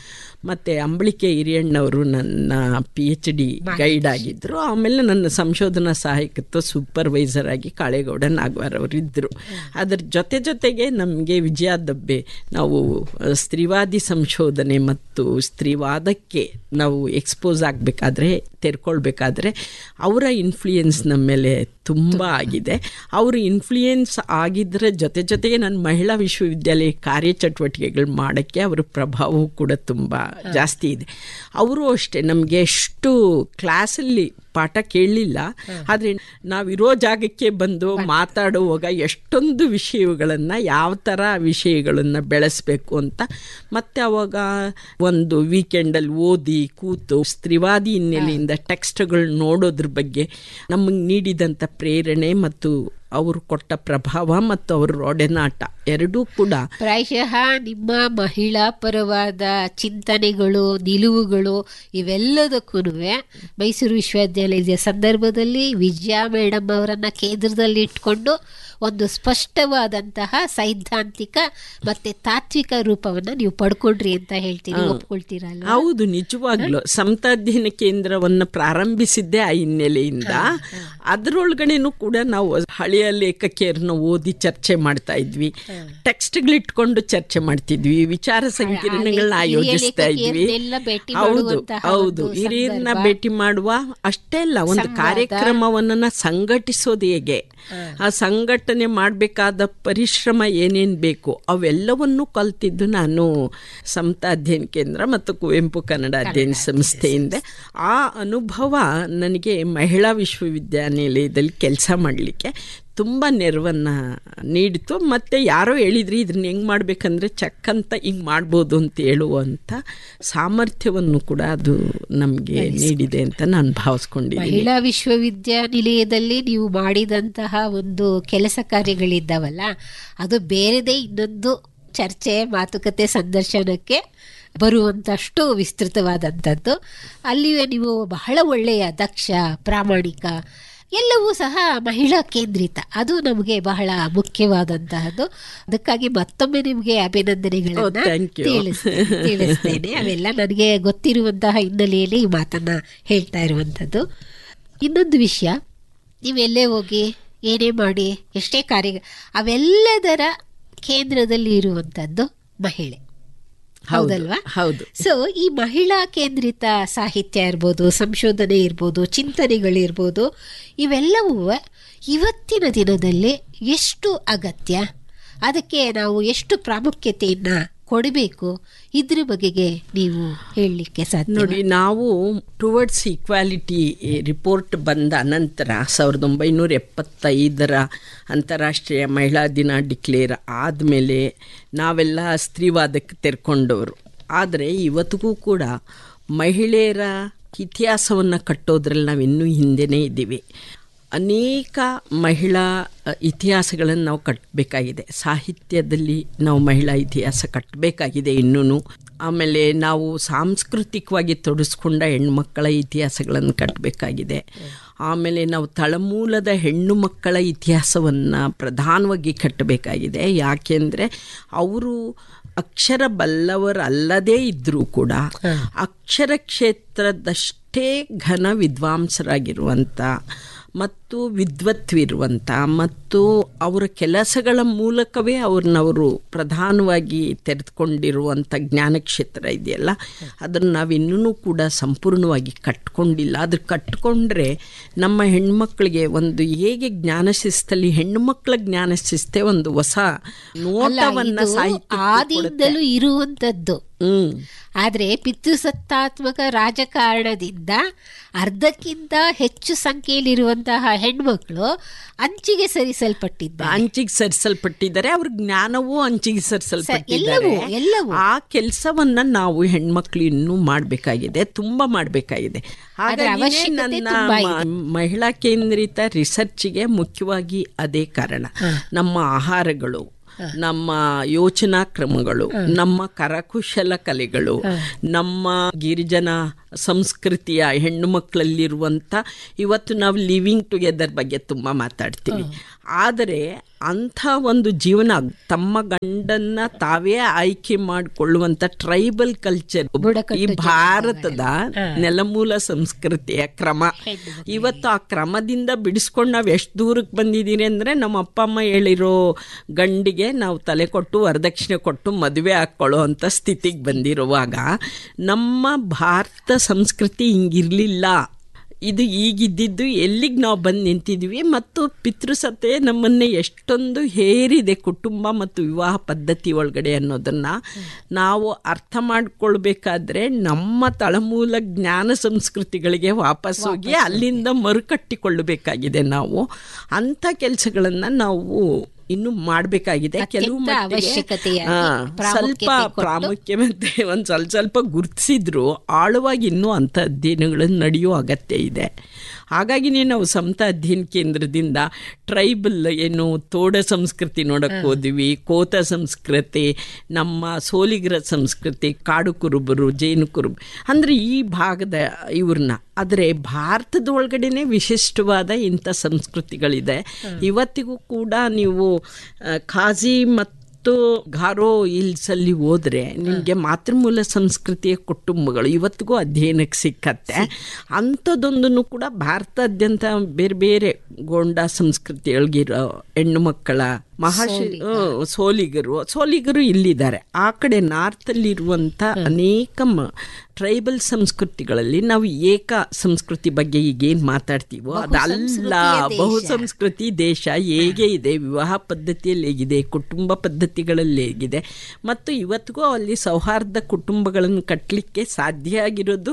ಮತ್ತು ಅಂಬಳಿಕೆ ಹಿರಿಯಣ್ಣವರು ನನ್ನ ಪಿ ಎಚ್ ಡಿ ಗೈಡ್ ಆಗಿದ್ದರು ಆಮೇಲೆ ನನ್ನ ಸಂಶೋಧನಾ ಸಹಾಯಕತ್ವ ಸೂಪರ್ವೈಸರ್ ಆಗಿ ಕಾಳೇಗೌಡ ನಾಗವಾರ್ ಅವರು ಇದ್ದರು ಅದರ ಜೊತೆ ಜೊತೆಗೆ ನಮಗೆ ವಿಜಯ ದಬ್ಬೆ ನಾವು ಅ, ಸ್ತ್ರೀವಾದಿ ಸಂಶೋಧನೆ ಮತ್ತು ಸ್ತ್ರೀವಾದಕ್ಕೆ ನಾವು ಎಕ್ಸ್ಪೋಸ್ ಆಗಬೇಕಾದ್ರೆ ತೆರ್ಕೊಳ್ಬೇಕಾದ್ರೆ ಅವರ ಇನ್ಫ್ಲೂಯೆನ್ಸ್ ನಮ್ಮ ಮೇಲೆ ತುಂಬ ಆಗಿದೆ ಅವ್ರ ಇನ್ಫ್ಲೂಯೆನ್ಸ್ ಆಗಿದ್ದರ ಜೊತೆ ಜೊತೆಗೆ ನನ್ನ ಮಹಿಳಾ ವಿಶ್ವವಿದ್ಯಾಲಯ ಕಾರ್ಯಚಟುವಟಿಕೆಗಳು ಮಾಡೋಕ್ಕೆ ಅವರ ಪ್ರಭಾವವು ಕೂಡ ತುಂಬ ಜಾಸ್ತಿ ಇದೆ ಅವರು ಅಷ್ಟೇ ನಮಗೆ ಎಷ್ಟು ಕ್ಲಾಸಲ್ಲಿ ಪಾಠ ಕೇಳಲಿಲ್ಲ ಆದರೆ ನಾವಿರೋ ಜಾಗಕ್ಕೆ ಬಂದು ಮಾತಾಡುವಾಗ ಎಷ್ಟೊಂದು ವಿಷಯಗಳನ್ನು ಯಾವ ಥರ ವಿಷಯಗಳನ್ನು ಬೆಳೆಸಬೇಕು ಅಂತ ಮತ್ತೆ ಅವಾಗ ಒಂದು ವೀಕೆಂಡಲ್ಲಿ ಓದಿ ಕೂತು ಸ್ತ್ರೀವಾದಿ ಹಿನ್ನೆಲೆಯಿಂದ ಟೆಕ್ಸ್ಟ್ಗಳು ನೋಡೋದ್ರ ಬಗ್ಗೆ ನಮಗೆ ನೀಡಿದಂಥ ಪ್ರೇರಣೆ ಮತ್ತು ಅವರು ಕೊಟ್ಟ ಪ್ರಭಾವ ಮತ್ತು ಅವರ ಒಡೆನಾಟ ಎರಡೂ ಕೂಡ ಪ್ರಾಯಶಃ ನಿಮ್ಮ ಮಹಿಳಾ ಪರವಾದ ಚಿಂತನೆಗಳು ನಿಲುವುಗಳು ಇವೆಲ್ಲದಕ್ಕೂ ಮೈಸೂರು ವಿಶ್ವವಿದ್ಯಾಲಯದ ಸಂದರ್ಭದಲ್ಲಿ ವಿಜಯ ಮೇಡಮ್ ಅವರನ್ನ ಕೇಂದ್ರದಲ್ಲಿ ಇಟ್ಕೊಂಡು ಒಂದು ಸ್ಪಷ್ಟವಾದಂತಹ ಸೈದ್ಧಾಂತಿಕ ಮತ್ತೆ ತಾತ್ವಿಕ ರೂಪವನ್ನ ನೀವು ಪಡ್ಕೊಂಡ್ರಿ ಅಂತ ಹೇಳ್ತೀರಿ ಒಪ್ಕೊಳ್ತೀರಲ್ಲ ಹೌದು ನಿಜವಾಗ್ಲು ಸಮತಾಧ್ಯಯನ ಕೇಂದ್ರವನ್ನು ಪ್ರಾರಂಭಿಸಿದ್ದೇ ಆ ಹಿನ್ನೆಲೆಯಿಂದ ಅದರೊಳಗಡೆನೂ ಕೂಡ ನಾವು ಹಳೆಯ ಲೇಖಕಿಯರನ್ನ ಓದಿ ಚರ್ಚೆ ಮಾಡ್ತಾ ಇದ್ವಿ ಟೆಕ್ಸ್ಟ್ಗಳಿಟ್ಕೊಂಡು ಚರ್ಚೆ ಮಾಡ್ತಿದ್ವಿ ವಿಚಾರ ಸಂಕಿರಣಗಳನ್ನ ಹಿರಿಯ ಆಯೋಜಿಸ್ತಾ ಇದ್ವಿ ಲೇಖಕಿಯರನ್ನೆಲ್ಲ ಭೇಟಿ ಹೌದು ಮಾಡುವಂತಹ ಹೌದು ಒಂದು ಹಿರಿಯರನ್ನ ಸಂದರ್ಭ. ಭೇಟಿ ಮಾಡುವ ಅಷ್ಟೇ ಅಲ್ಲ ಒಂದು ಕಾರ್ಯಕ್ರಮವನ್ನ ಸಂಘಟಿಸೋದು ಹೇಗೆ ಆ ಸಂಘಟನೆ ಮಾಡಬೇಕಾದ ಪರಿಶ್ರಮ ಏನೇನು ಬೇಕು ಅವೆಲ್ಲವನ್ನೂ ಕಲ್ತಿದ್ದು ನಾನು ಸಮತಾ ಅಧ್ಯಯನ ಕೇಂದ್ರ ಮತ್ತು ಕುವೆಂಪು ಕನ್ನಡ ಅಧ್ಯಯನ ಸಂಸ್ಥೆಯಿಂದ ಆ ಅನುಭವ ನನಗೆ ಮಹಿಳಾ ವಿಶ್ವವಿದ್ಯಾನಿಲಯದಲ್ಲಿ ಕೆಲಸ ಮಾಡಲಿಕ್ಕೆ ತುಂಬ ನೆರವನ್ನು ನೀಡಿತು ಮತ್ತು ಯಾರೋ ಹೇಳಿದ್ರಿ ಇದನ್ನ ಹೆಂಗೆ ಮಾಡಬೇಕಂದ್ರೆ ಚಕ್ ಅಂತ ಹಿಂಗೆ ಮಾಡ್ಬೋದು ಅಂತ ಹೇಳುವಂಥ ಸಾಮರ್ಥ್ಯವನ್ನು ಕೂಡ ಅದು ನಮಗೆ ನೀಡಿದೆ ಅಂತ ನಾನು ಭಾವಿಸ್ಕೊಂಡಿದ್ದೀನಿ ಮಹಿಳಾ ವಿಶ್ವವಿದ್ಯಾನಿಲಯದಲ್ಲಿ ನೀವು ಮಾಡಿದಂತಹ ಒಂದು ಕೆಲಸ ಕಾರ್ಯಗಳಿದ್ದಾವಲ್ಲ ಅದು ಬೇರೆದೇ ಇನ್ನೊಂದು ಚರ್ಚೆ ಮಾತುಕತೆ ಸಂದರ್ಶನಕ್ಕೆ ಬರುವಂತಷ್ಟು ವಿಸ್ತೃತವಾದಂಥದ್ದು ಅಲ್ಲಿಯೇ ನೀವು ಬಹಳ ಒಳ್ಳೆಯ ದಕ್ಷ ಪ್ರಾಮಾಣಿಕ ಎಲ್ಲವೂ ಸಹ ಮಹಿಳಾ ಕೇಂದ್ರಿತ ಅದು ನಮಗೆ ಬಹಳ ಮುಖ್ಯವಾದಂತಹದ್ದು ಅದಕ್ಕಾಗಿ ಮತ್ತೊಮ್ಮೆ ನಿಮಗೆ Oh, ಅಭಿನಂದನೆಗಳನ್ನ thank you. ತಿಳಿಸ್ತೇನೆ ತಿಳಿಸ್ತೇನೆ ಅವೆಲ್ಲ ನನಗೆ ಗೊತ್ತಿರುವಂತಹ ಹಿನ್ನೆಲೆಯಲ್ಲಿ ಈ ಮಾತನ್ನ ಹೇಳ್ತಾ ಇರುವಂಥದ್ದು ಇನ್ನೊಂದು ವಿಷಯ ನೀವೆಲ್ಲೇ ಹೋಗಿ ಏನೇ ಮಾಡಿ ಎಷ್ಟೇ ಕಾರ್ಯ ಅವೆಲ್ಲದರ ಕೇಂದ್ರದಲ್ಲಿ ಇರುವಂಥದ್ದು ಮಹಿಳೆ ಹೌದಲ್ವಾ ಹೌದು ಸೊ ಈ ಮಹಿಳಾ ಕೇಂದ್ರಿತ ಸಾಹಿತ್ಯ ಇರ್ಬೋದು ಸಂಶೋಧನೆ ಇರ್ಬೋದು ಚಿಂತನೆಗಳಿರ್ಬೋದು ಇವೆಲ್ಲವೂ ಇವತ್ತಿನ ದಿನದಲ್ಲಿ ಎಷ್ಟು ಅಗತ್ಯ ಅದಕ್ಕೆ ನಾವು ಎಷ್ಟು ಪ್ರಾಮುಖ್ಯತೆಯನ್ನ ಕೊಡಬೇಕು ಇದ್ರ ಬಗೆಗೆ ನೀವು ಹೇಳಲಿಕ್ಕೆ ಸಾಧ್ಯ ನೋಡಿ ನಾವು ಟುವರ್ಡ್ಸ್ ಈಕ್ವಾಲಿಟಿ ರಿಪೋರ್ಟ್ ಬಂದ ಅನಂತರ ಸಾವಿರದ ಒಂಬೈನೂರ ಎಪ್ಪತ್ತೈದರ ಅಂತಾರಾಷ್ಟ್ರೀಯ ಮಹಿಳಾ ದಿನ ಡಿಕ್ಲೇರ್ ಆದಮೇಲೆ ನಾವೆಲ್ಲ ಸ್ತ್ರೀವಾದಕ್ಕೆ ತೆರ್ಕೊಂಡವರು ಆದರೆ ಇವತ್ತಿಗೂ ಕೂಡ ಮಹಿಳೆಯರ ಇತಿಹಾಸವನ್ನು ಕಟ್ಟೋದ್ರಲ್ಲಿ ನಾವು ಇನ್ನೂ ಹಿಂದೆನೇ ಇದ್ದೀವಿ ಅನೇಕ ಮಹಿಳಾ ಅ, ಇತಿಹಾಸಗಳನ್ನು ನಾವು ಕಟ್ಟಬೇಕಾಗಿದೆ ಸಾಹಿತ್ಯದಲ್ಲಿ ನಾವು ಮಹಿಳಾ ಇತಿಹಾಸ ಕಟ್ಟಬೇಕಾಗಿದೆ ಇನ್ನೂ ಆಮೇಲೆ ನಾವು ಸಾಂಸ್ಕೃತಿಕವಾಗಿ ತೊಡಸ್ಕೊಂಡ ಹೆಣ್ಮಕ್ಕಳ ಇತಿಹಾಸಗಳನ್ನು ಕಟ್ಟಬೇಕಾಗಿದೆ ಆಮೇಲೆ ನಾವು ತಳಮೂಲದ ಹೆಣ್ಣು ಮಕ್ಕಳ ಇತಿಹಾಸವನ್ನು ಪ್ರಧಾನವಾಗಿ ಕಟ್ಟಬೇಕಾಗಿದೆ ಯಾಕೆಂದರೆ ಅವರು ಅಕ್ಷರ ಬಲ್ಲವರಲ್ಲದೇ ಇದ್ದರೂ ಕೂಡ ಅಕ್ಷರ ಕ್ಷೇತ್ರದಷ್ಟೇ ಘನ ವಿದ್ವಾಂಸರಾಗಿರುವಂಥ ಮತ್ತು ವಿದ್ವತ್ವಿರುವಂಥ ಮತ್ತು ಅವರ ಕೆಲಸಗಳ ಮೂಲಕವೇ ಅವ್ರನ್ನವರು ಪ್ರಧಾನವಾಗಿ ತೆರೆದುಕೊಂಡಿರುವಂಥ ಜ್ಞಾನಕ್ಷೇತ್ರ ಇದೆಯಲ್ಲ ಅದನ್ನು ನಾವು ಇನ್ನೂ ಕೂಡ ಸಂಪೂರ್ಣವಾಗಿ ಕಟ್ಕೊಂಡಿಲ್ಲ ಅದು ಕಟ್ಕೊಂಡ್ರೆ ನಮ್ಮ ಹೆಣ್ಮಕ್ಳಿಗೆ ಒಂದು ಹೇಗೆ ಜ್ಞಾನ ಶಿಸ್ತಲ್ಲಿ ಹೆಣ್ಣುಮಕ್ಕಳ ಜ್ಞಾನ ಶಿಸ್ತೆ ಒಂದು ಹೊಸ ನೋಟವನ್ನ ಇದು ಸಾಹಿತ್ಯ ಆದಿಯಿಂದಲೂ ಇರುವಂತದ್ದು ಹ್ಮ್ ಆದ್ರೆ ಪಿತೃಸತ್ತಾತ್ಮಕ ರಾಜಕಾರಣದಿಂದ ಅರ್ಧಕ್ಕಿಂತ ಹೆಚ್ಚು ಸಂಖ್ಯೆಯಲ್ಲಿರುವಂತಹ ಹೆಣ್ಮಕ್ಳು ಅಂಚಿಗೆ ಸರಿಸಲ್ಪಟ್ಟಿದ್ದಾರೆ ಅಂಚಿಗೆ ಸರಿಸಲ್ಪಟ್ಟಿದ್ದಾರೆ ಅವ್ರ ಜ್ಞಾನವೂ ಅಂಚಿಗೆ ಸರಿಸಲ್ಪಟ್ಟಿದ್ದಾರೆ ಎಲ್ಲವೂ, ಎಲ್ಲವೂ. ಆ ಕೆಲಸವನ್ನ ನಾವು ಹೆಣ್ಮಕ್ಳು ಇನ್ನೂ ಮಾಡಬೇಕಾಗಿದೆ ತುಂಬಾ ಮಾಡಬೇಕಾಗಿದೆ ಹಾಗಾಗಿ ಅವಶ್ಯಕತೆ ನನ್ನ ತುಂಬಾ ಮ- ಮಹಿಳಾ ಕೇಂದ್ರಿತ ರಿಸರ್ಚ್ಗೆ ಮುಖ್ಯವಾಗಿ ಅದೇ ಕಾರಣ ನಮ್ಮ ಆಹಾರಗಳು ನಮ್ಮ ಯೋಚನಾ ಕ್ರಮಗಳು ನಮ್ಮ ಕರಕುಶಲ ಕಲೆಗಳು ನಮ್ಮ ಗಿರಿಜನ ಸಂಸ್ಕೃತಿಯ ಹೆಣ್ಣು ಮಕ್ಕಳಲ್ಲಿರುವಂಥ ಇವತ್ತು ನಾವು ಲಿವಿಂಗ್ ಟುಗೆದರ್ ಬಗ್ಗೆ ತುಂಬ ಮಾತಾಡ್ತೀವಿ ಆದರೆ ಅಂಥ ಒಂದು ಜೀವನ ತಮ್ಮ ಗಂಡನ್ನ ತಾವೇ ಆಯ್ಕೆ ಮಾಡಿಕೊಳ್ಳುವಂಥ ಟ್ರೈಬಲ್ ಕಲ್ಚರ್ ಬುಡಕಟ್ಟು ಈ ಭಾರತದ ನೆಲಮೂಲ ಸಂಸ್ಕೃತಿಯ ಕ್ರಮ ಇವತ್ತು ಆ ಕ್ರಮದಿಂದ ಬಿಡಿಸ್ಕೊಂಡು ನಾವು ಎಷ್ಟು ದೂರಕ್ಕೆ ಬಂದಿದ್ದೀರಿ ಅಂದರೆ ನಮ್ಮ ಅಪ್ಪ ಅಮ್ಮ ಹೇಳಿರೋ ಗಂಡಿಗೆ ನಾವು ತಲೆ ಕೊಟ್ಟು ವರದಕ್ಷಿಣೆ ಕೊಟ್ಟು ಮದುವೆ ಹಾಕ್ಕೊಳ್ಳೋ ಅಂಥ ಸ್ಥಿತಿಗೆ ಬಂದಿರುವಾಗ ನಮ್ಮ ಭಾರತ ಸಂಸ್ಕೃತಿ ಹಿಂಗಿರಲಿಲ್ಲ ಇದು ಈಗಿದ್ದಿದ್ದು ಎಲ್ಲಿಗೆ ನಾವು ಬಂದು ನಿಂತಿದ್ವಿ ಮತ್ತು ಪಿತೃಸತ್ತೆ ನಮ್ಮನ್ನೇ ಎಷ್ಟೊಂದು ಹೇರಿದೆ ಕುಟುಂಬ ಮತ್ತು ವಿವಾಹ ಪದ್ಧತಿ ಒಳಗಡೆ ಅನ್ನೋದನ್ನು ನಾವು ಅರ್ಥ ಮಾಡ್ಕೊಳ್ಬೇಕಾದ್ರೆ ನಮ್ಮ ತಳಮೂಲ ಜ್ಞಾನ ಸಂಸ್ಕೃತಿಗಳಿಗೆ ವಾಪಸ್ ಹೋಗಿ ಅಲ್ಲಿಂದ ಮರುಕಟ್ಟಿಕೊಳ್ಳಬೇಕಾಗಿದೆ ನಾವು ಅಂಥ ಕೆಲಸಗಳನ್ನು ನಾವು ಇನ್ನು ಮಾಡಬೇಕಾಗಿದೆ ಕೆಲವು ಅತ್ಯಂತ ಮಟ್ಟಿಗೆ, ಅವಶ್ಯಕತೆಯಾಗಿ ಆ, ಪ್ರಾಮುಖ್ಯತೆ ಸ್ವಲ್ಪ ಕೊಟ್ಟು- ಪ್ರಾಮುಖ್ಯ ಮತ್ತೆ ಒಂದು ಸ್ವಲ್ಪ ಸ್ವಲ್ಪ ಗುರುತಿಸಿದ್ರು ಆಳವಾಗಿ ಇನ್ನೂ ಅಂಥ ಅಧ್ಯಯನಗಳನ್ನು ನಡೆಯೋ ಅಗತ್ಯ ಇದೆ ಹಾಗಾಗಿನೇ ನಾವು ಸಮತ ಅಧ್ಯಯನ ಕೇಂದ್ರದಿಂದ ಟ್ರೈಬಲ್ ಏನು ತೋಡ ಸಂಸ್ಕೃತಿ ನೋಡಕ್ಕೆ ಹೋದ್ವಿ ಕೋತ ಸಂಸ್ಕೃತಿ ನಮ್ಮ ಸೋಲಿಗರ ಸಂಸ್ಕೃತಿ ಕಾಡು ಕುರುಬರು ಜೇನು ಕುರುಬರು ಅಂದರೆ ಈ ಭಾಗದ ಇವ್ರನ್ನ ಆದರೆ ಭಾರತದ ಒಳಗಡೆನೆ ವಿಶಿಷ್ಟವಾದ ಇಂಥ ಸಂಸ್ಕೃತಿಗಳಿದೆ ಇವತ್ತಿಗೂ ಕೂಡ ನೀವು ಆ, ಖಾಜಿ ಮತ್ತು ಗಾರೋ ಹಿಲ್ಸಲ್ಲಿ ಹೋದರೆ ನಿಮಗೆ ಮಾತೃಮೂಲ ಸಂಸ್ಕೃತಿಯ ಕುಟುಂಬಗಳು ಇವತ್ತಿಗೂ ಅಧ್ಯಯನಕ್ಕೆ ಸಿಕ್ಕತ್ತೆ ಅಂಥದ್ದೊಂದನ್ನು ಕೂಡ ಭಾರತಾದ್ಯಂತ ಬೇರೆ ಬೇರೆ ಗೋಂಡ ಸಂಸ್ಕೃತಿಯೊಳಗಿರೋ ಹೆಣ್ಣು ಮಕ್ಕಳ ಮಹಾಶಿ ಹ್ಮ್, ಸೋಲಿಗರು ಸೋಲಿಗರು ಇಲ್ಲಿದ್ದಾರೆ ಆ ಕಡೆ ನಾರ್ತಲ್ಲಿರುವಂಥ ಅನೇಕ ಮ ಟ್ರೈಬಲ್ ಸಂಸ್ಕೃತಿಗಳಲ್ಲಿ ನಾವು ಏಕ ಸಂಸ್ಕೃತಿ ಬಗ್ಗೆ ಈಗೇನು ಮಾತಾಡ್ತೀವೋ ಅದಲ್ಲ ಬಹು ಸಂಸ್ಕೃತಿ ದೇಶ ಹೇಗೆ ಇದೆ ವಿವಾಹ ಪದ್ಧತಿಯಲ್ಲಿ ಹೇಗಿದೆ ಕುಟುಂಬ ಪದ್ಧತಿಗಳಲ್ಲಿ ಹೇಗಿದೆ ಮತ್ತು ಇವತ್ತಿಗೂ ಅಲ್ಲಿ ಸೌಹಾರ್ದ ಕುಟುಂಬಗಳನ್ನು ಕಟ್ಟಲಿಕ್ಕೆ ಸಾಧ್ಯ ಆಗಿರೋದು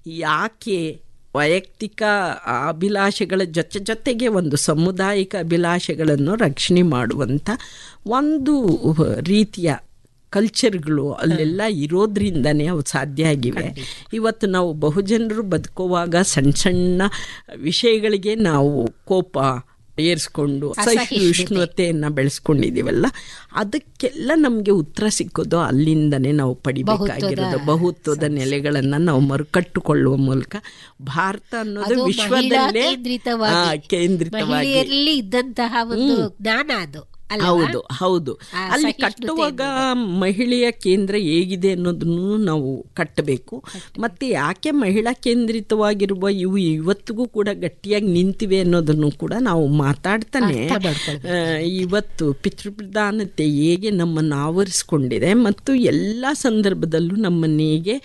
ಯಾಕೆ ವೈಯಕ್ತಿಕ ಅಭಿಲಾಷೆಗಳ ಜೊತೆ ಜೊತೆಗೆ ಒಂದು ಸಾಮುದಾಯಿಕ ಅಭಿಲಾಷೆಗಳನ್ನು ರಕ್ಷಣೆ ಮಾಡುವಂಥ ಒಂದು ರೀತಿಯ ಕಲ್ಚರ್ಗಳು ಅಲ್ಲೆಲ್ಲ ಇರೋದ್ರಿಂದನೇ ಅವು ಸಾಧ್ಯ ಆಗಿವೆ ಇವತ್ತು ನಾವು ಬಹುಜನರು ಬದುಕುವಾಗ ಸಣ್ಣ ಸಣ್ಣ ವಿಷಯಗಳಿಗೆ ನಾವು ಕೋಪ ಏರಿಸ್ಕೊಂಡು ಸಹಿಷ್ಣುತೆಯನ್ನು ಬೆಳೆಸ್ಕೊಂಡಿದ್ದೀವಲ್ಲ ಅದಕ್ಕೆಲ್ಲ ನಮಗೆ ಉತ್ತರ ಸಿಕ್ಕೋದು ಅಲ್ಲಿಂದನೇ ನಾವು ಪಡಿಬೇಕಾಗಿರೋದು ಬಹುತ್ವದ ನೆಲೆಗಳನ್ನು ನಾವು ಮರುಕಟ್ಟುಕೊಳ್ಳುವ ಮೂಲಕ ಭಾರತ ಅನ್ನೋದು ಅದು ಮಹಿಳಾ ವಿಶ್ವದಲ್ಲೇ ಕೇಂದ್ರಿತವಾಗಿ ಆ, ಕೇಂದ್ರಿತವಾಗಿ ಮಹಿಳೆಯರಲ್ಲಿ ಇದ್ದಂತಹ ಒಂದು ಜ್ಞಾನ ಅದು ಅಲ್ವಾ? ಹೌದು ಹೌದು ಆ ಅಲ್ಲಿ ಸಹಿಷ್ಣುತೆ ಕಟ್ಟುವಾಗ ಮಹಿಳೆಯ ಕೇಂದ್ರ ಹೇಗಿದೆ ಅನ್ನೋದನ್ನು ನಾವು ಕಟ್ಟಬೇಕು ಮತ್ತೆ ಯಾಕೆ ಮಹಿಳಾ ಕೇಂದ್ರಿತವಾಗಿರುವ ಇವು ಇವತ್ತಿಗೂ ಕೂಡ ಗಟ್ಟಿಯಾಗಿ ನಿಂತಿವೆ ಅನ್ನೋದನ್ನು ಕೂಡ ನಾವು ಮಾತಾಡ್ತಾನೆ ಆ, ಇವತ್ತು ಪಿತೃಪ್ರಧಾನತೆ ಹೇಗೆ ನಮ್ಮನ್ನು ಆವರಿಸ್ಕೊಂಡಿದೆ ಮತ್ತು ಎಲ್ಲ ಸಂದರ್ಭದಲ್ಲೂ ನಮ್ಮನ್ನು ಹೇಗೆ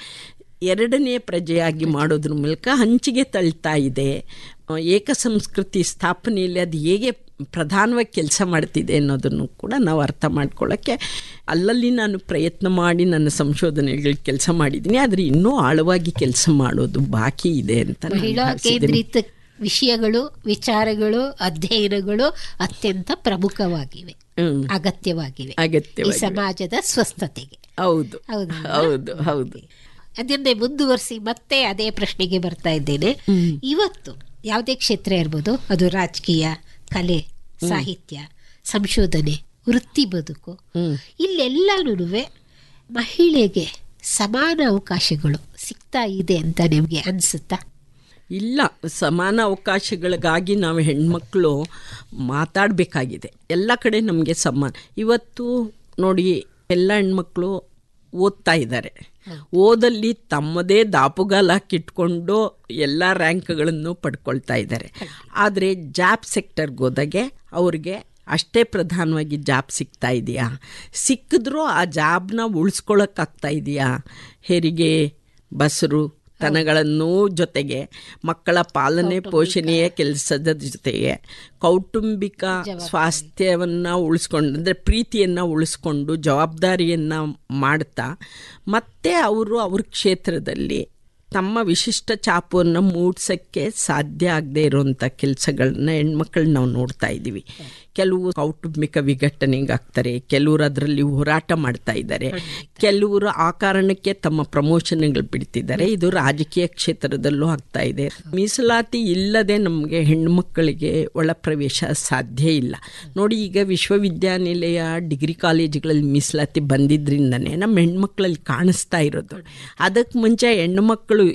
ಎರಡನೇ ಪ್ರಜೆಯಾಗಿ ಮಾಡೋದ್ರ ಮೂಲಕ ಹಂಚಿಗೆ ತಳ್ತಾ ಇದೆ ಆ, ಏಕ ಸಂಸ್ಕೃತಿ ಸ್ಥಾಪನೆಯಲ್ಲಿ ಅದು ಹೇಗೆ ಪ್ರಧಾನವಾಗಿ ಕೆಲಸ ಮಾಡ್ತಿದೆ ಅನ್ನೋದನ್ನು ಕೂಡ ನಾವು ಅರ್ಥ ಮಾಡ್ಕೊಳ್ಳೋಕ್ಕೆ ಅಲ್ಲಲ್ಲಿ ನಾನು ಪ್ರಯತ್ನ ಮಾಡಿ ನನ್ನ ಸಂಶೋಧನೆಗಳು ಕೆಲಸ ಮಾಡಿದ್ದೀನಿ ಆದರೆ ಇನ್ನೂ ಆಳವಾಗಿ ಕೆಲಸ ಮಾಡೋದು ಬಾಕಿ ಇದೆ ಅಂತ ನಾನು ಮಹಿಳಾ ಭಾವಿಸಿದ್ದೀನಿ. ಕೇಂದ್ರಿತ ವಿಷಯಗಳು ವಿಚಾರಗಳು ಅಧ್ಯಯನಗಳು ಅತ್ಯಂತ ಪ್ರಮುಖವಾಗಿವೆ ಹ್ಮ್. ಅಗತ್ಯವಾಗಿವೆ ಈ ಅಗತ್ಯವಾಗಿ ಸಮಾಜದ ಸ್ವಸ್ಥತೆಗೆ ಹೌದು ಹೌದಾ? ಹೌದು ಹೌದು ಅದನ್ನೇ ಮುಂದುವರಿಸಿ ಮತ್ತೆ ಅದೇ ಪ್ರಶ್ನೆಗೆ ಬರ್ತಾ ಇದ್ದೇನೆ ಇವತ್ತು ಯಾವುದೇ ಕ್ಷೇತ್ರ ಇರ್ಬೋದು ಅದು ರಾಜಕೀಯ ಕಲೆ ಸಾಹಿತ್ಯ ಸಂಶೋಧನೆ ವೃತ್ತಿ ಬದುಕು ಇಲ್ಲೆಲ್ಲನೂ ಮಹಿಳೆಗೆ ಸಮಾನ ಅವಕಾಶಗಳು ಸಿಗ್ತಾ ಇದೆ ಅಂತ ನಿಮಗೆ ಅನಿಸುತ್ತಾ ಇಲ್ಲ ಸಮಾನ ಅವಕಾಶಗಳಿಗಾಗಿ ನಾವು ಹೆಣ್ಮಕ್ಳು ಮಾತಾಡಬೇಕಾಗಿದೆ ಎಲ್ಲ ಕಡೆ ನಮಗೆ ಸಮಾನ ಇವತ್ತು ನೋಡಿ ಎಲ್ಲ ಹೆಣ್ಮಕ್ಳು ಓದ್ತಾ ಇದ್ದಾರೆ ಓದಲ್ಲಿ ತಮ್ಮದೇ ದಾಪುಗಾಲ ಹಾಕಿಟ್ಕೊಂಡು ಎಲ್ಲ ರ್ಯಾಂಕ್ಗಳನ್ನು ಪಡ್ಕೊಳ್ತಾ ಇದ್ದಾರೆ ಆದರೆ ಜಾಬ್ ಸೆಕ್ಟರ್ಗೆ ಹೋದಾಗೆ ಅವ್ರಿಗೆ ಅಷ್ಟೇ ಪ್ರಧಾನವಾಗಿ ಜಾಬ್ ಸಿಗ್ತಾ ಇದೆಯಾ ಸಿಕ್ಕಿದ್ರೂ ಆ ಜಾಬ್ನ ಉಳಿಸ್ಕೊಳ್ಳೋಕ್ಕಾಗ್ತಾ ಇದೆಯಾ ಹೆರಿಗೆ ಬಸರು ತನಗಳನ್ನು ಜೊತೆಗೆ ಮಕ್ಕಳ ಪಾಲನೆ ಪೋಷಣೆಯ ಕೆಲಸದ ಜೊತೆಗೆ ಕೌಟುಂಬಿಕ ಸ್ವಾಸ್ಥ್ಯವನ್ನು ಉಳಿಸ್ಕೊಂಡು ಅಂದರೆ ಪ್ರೀತಿಯನ್ನು ಉಳಿಸ್ಕೊಂಡು ಜವಾಬ್ದಾರಿಯನ್ನು ಮಾಡ್ತಾ ಮತ್ತೆ ಅವರು ಅವ್ರ ಕ್ಷೇತ್ರದಲ್ಲಿ ತಮ್ಮ ವಿಶಿಷ್ಟ ಚಾಪವನ್ನು ಮೂಡ್ಸೋಕ್ಕೆ ಸಾಧ್ಯ ಆಗದೆ ಇರುವಂಥ ಕೆಲಸಗಳನ್ನ ಹೆಣ್ಮಕ್ಳನ್ನ ನಾವು ನೋಡ್ತಾ ಇದ್ದೀವಿ ಕೆಲವು ಕೌಟುಂಬಿಕ ವಿಘಟನೆಗೆ ಆಗ್ತಾರೆ ಕೆಲವರು ಅದರಲ್ಲಿ ಹೋರಾಟ ಮಾಡ್ತಾ ಇದ್ದಾರೆ ಕೆಲವರು ಆ ಕಾರಣಕ್ಕೆ ತಮ್ಮ ಪ್ರಮೋಷನ್ಗಳು ಬಿಡ್ತಿದ್ದಾರೆ ಇದು ರಾಜಕೀಯ ಕ್ಷೇತ್ರದಲ್ಲೂ ಆಗ್ತಾ ಇದೆ ಮೀಸಲಾತಿ ಇಲ್ಲದೆ ನಮಗೆ ಹೆಣ್ಮಕ್ಕಳಿಗೆ ಒಳ ಪ್ರವೇಶ ಸಾಧ್ಯ ಇಲ್ಲ ನೋಡಿ ಈಗ ವಿಶ್ವವಿದ್ಯಾನಿಲಯ ಡಿಗ್ರಿ ಕಾಲೇಜುಗಳಲ್ಲಿ ಮೀಸಲಾತಿ ಬಂದಿದ್ರಿಂದನೇ ನಮ್ಮ ಹೆಣ್ಮಕ್ಳಲ್ಲಿ ಕಾಣಿಸ್ತಾ ಇರೋದು ಅದಕ್ಕೆ ಮುಂಚೆ ಹೆಣ್ಣುಮಕ್ಕಳು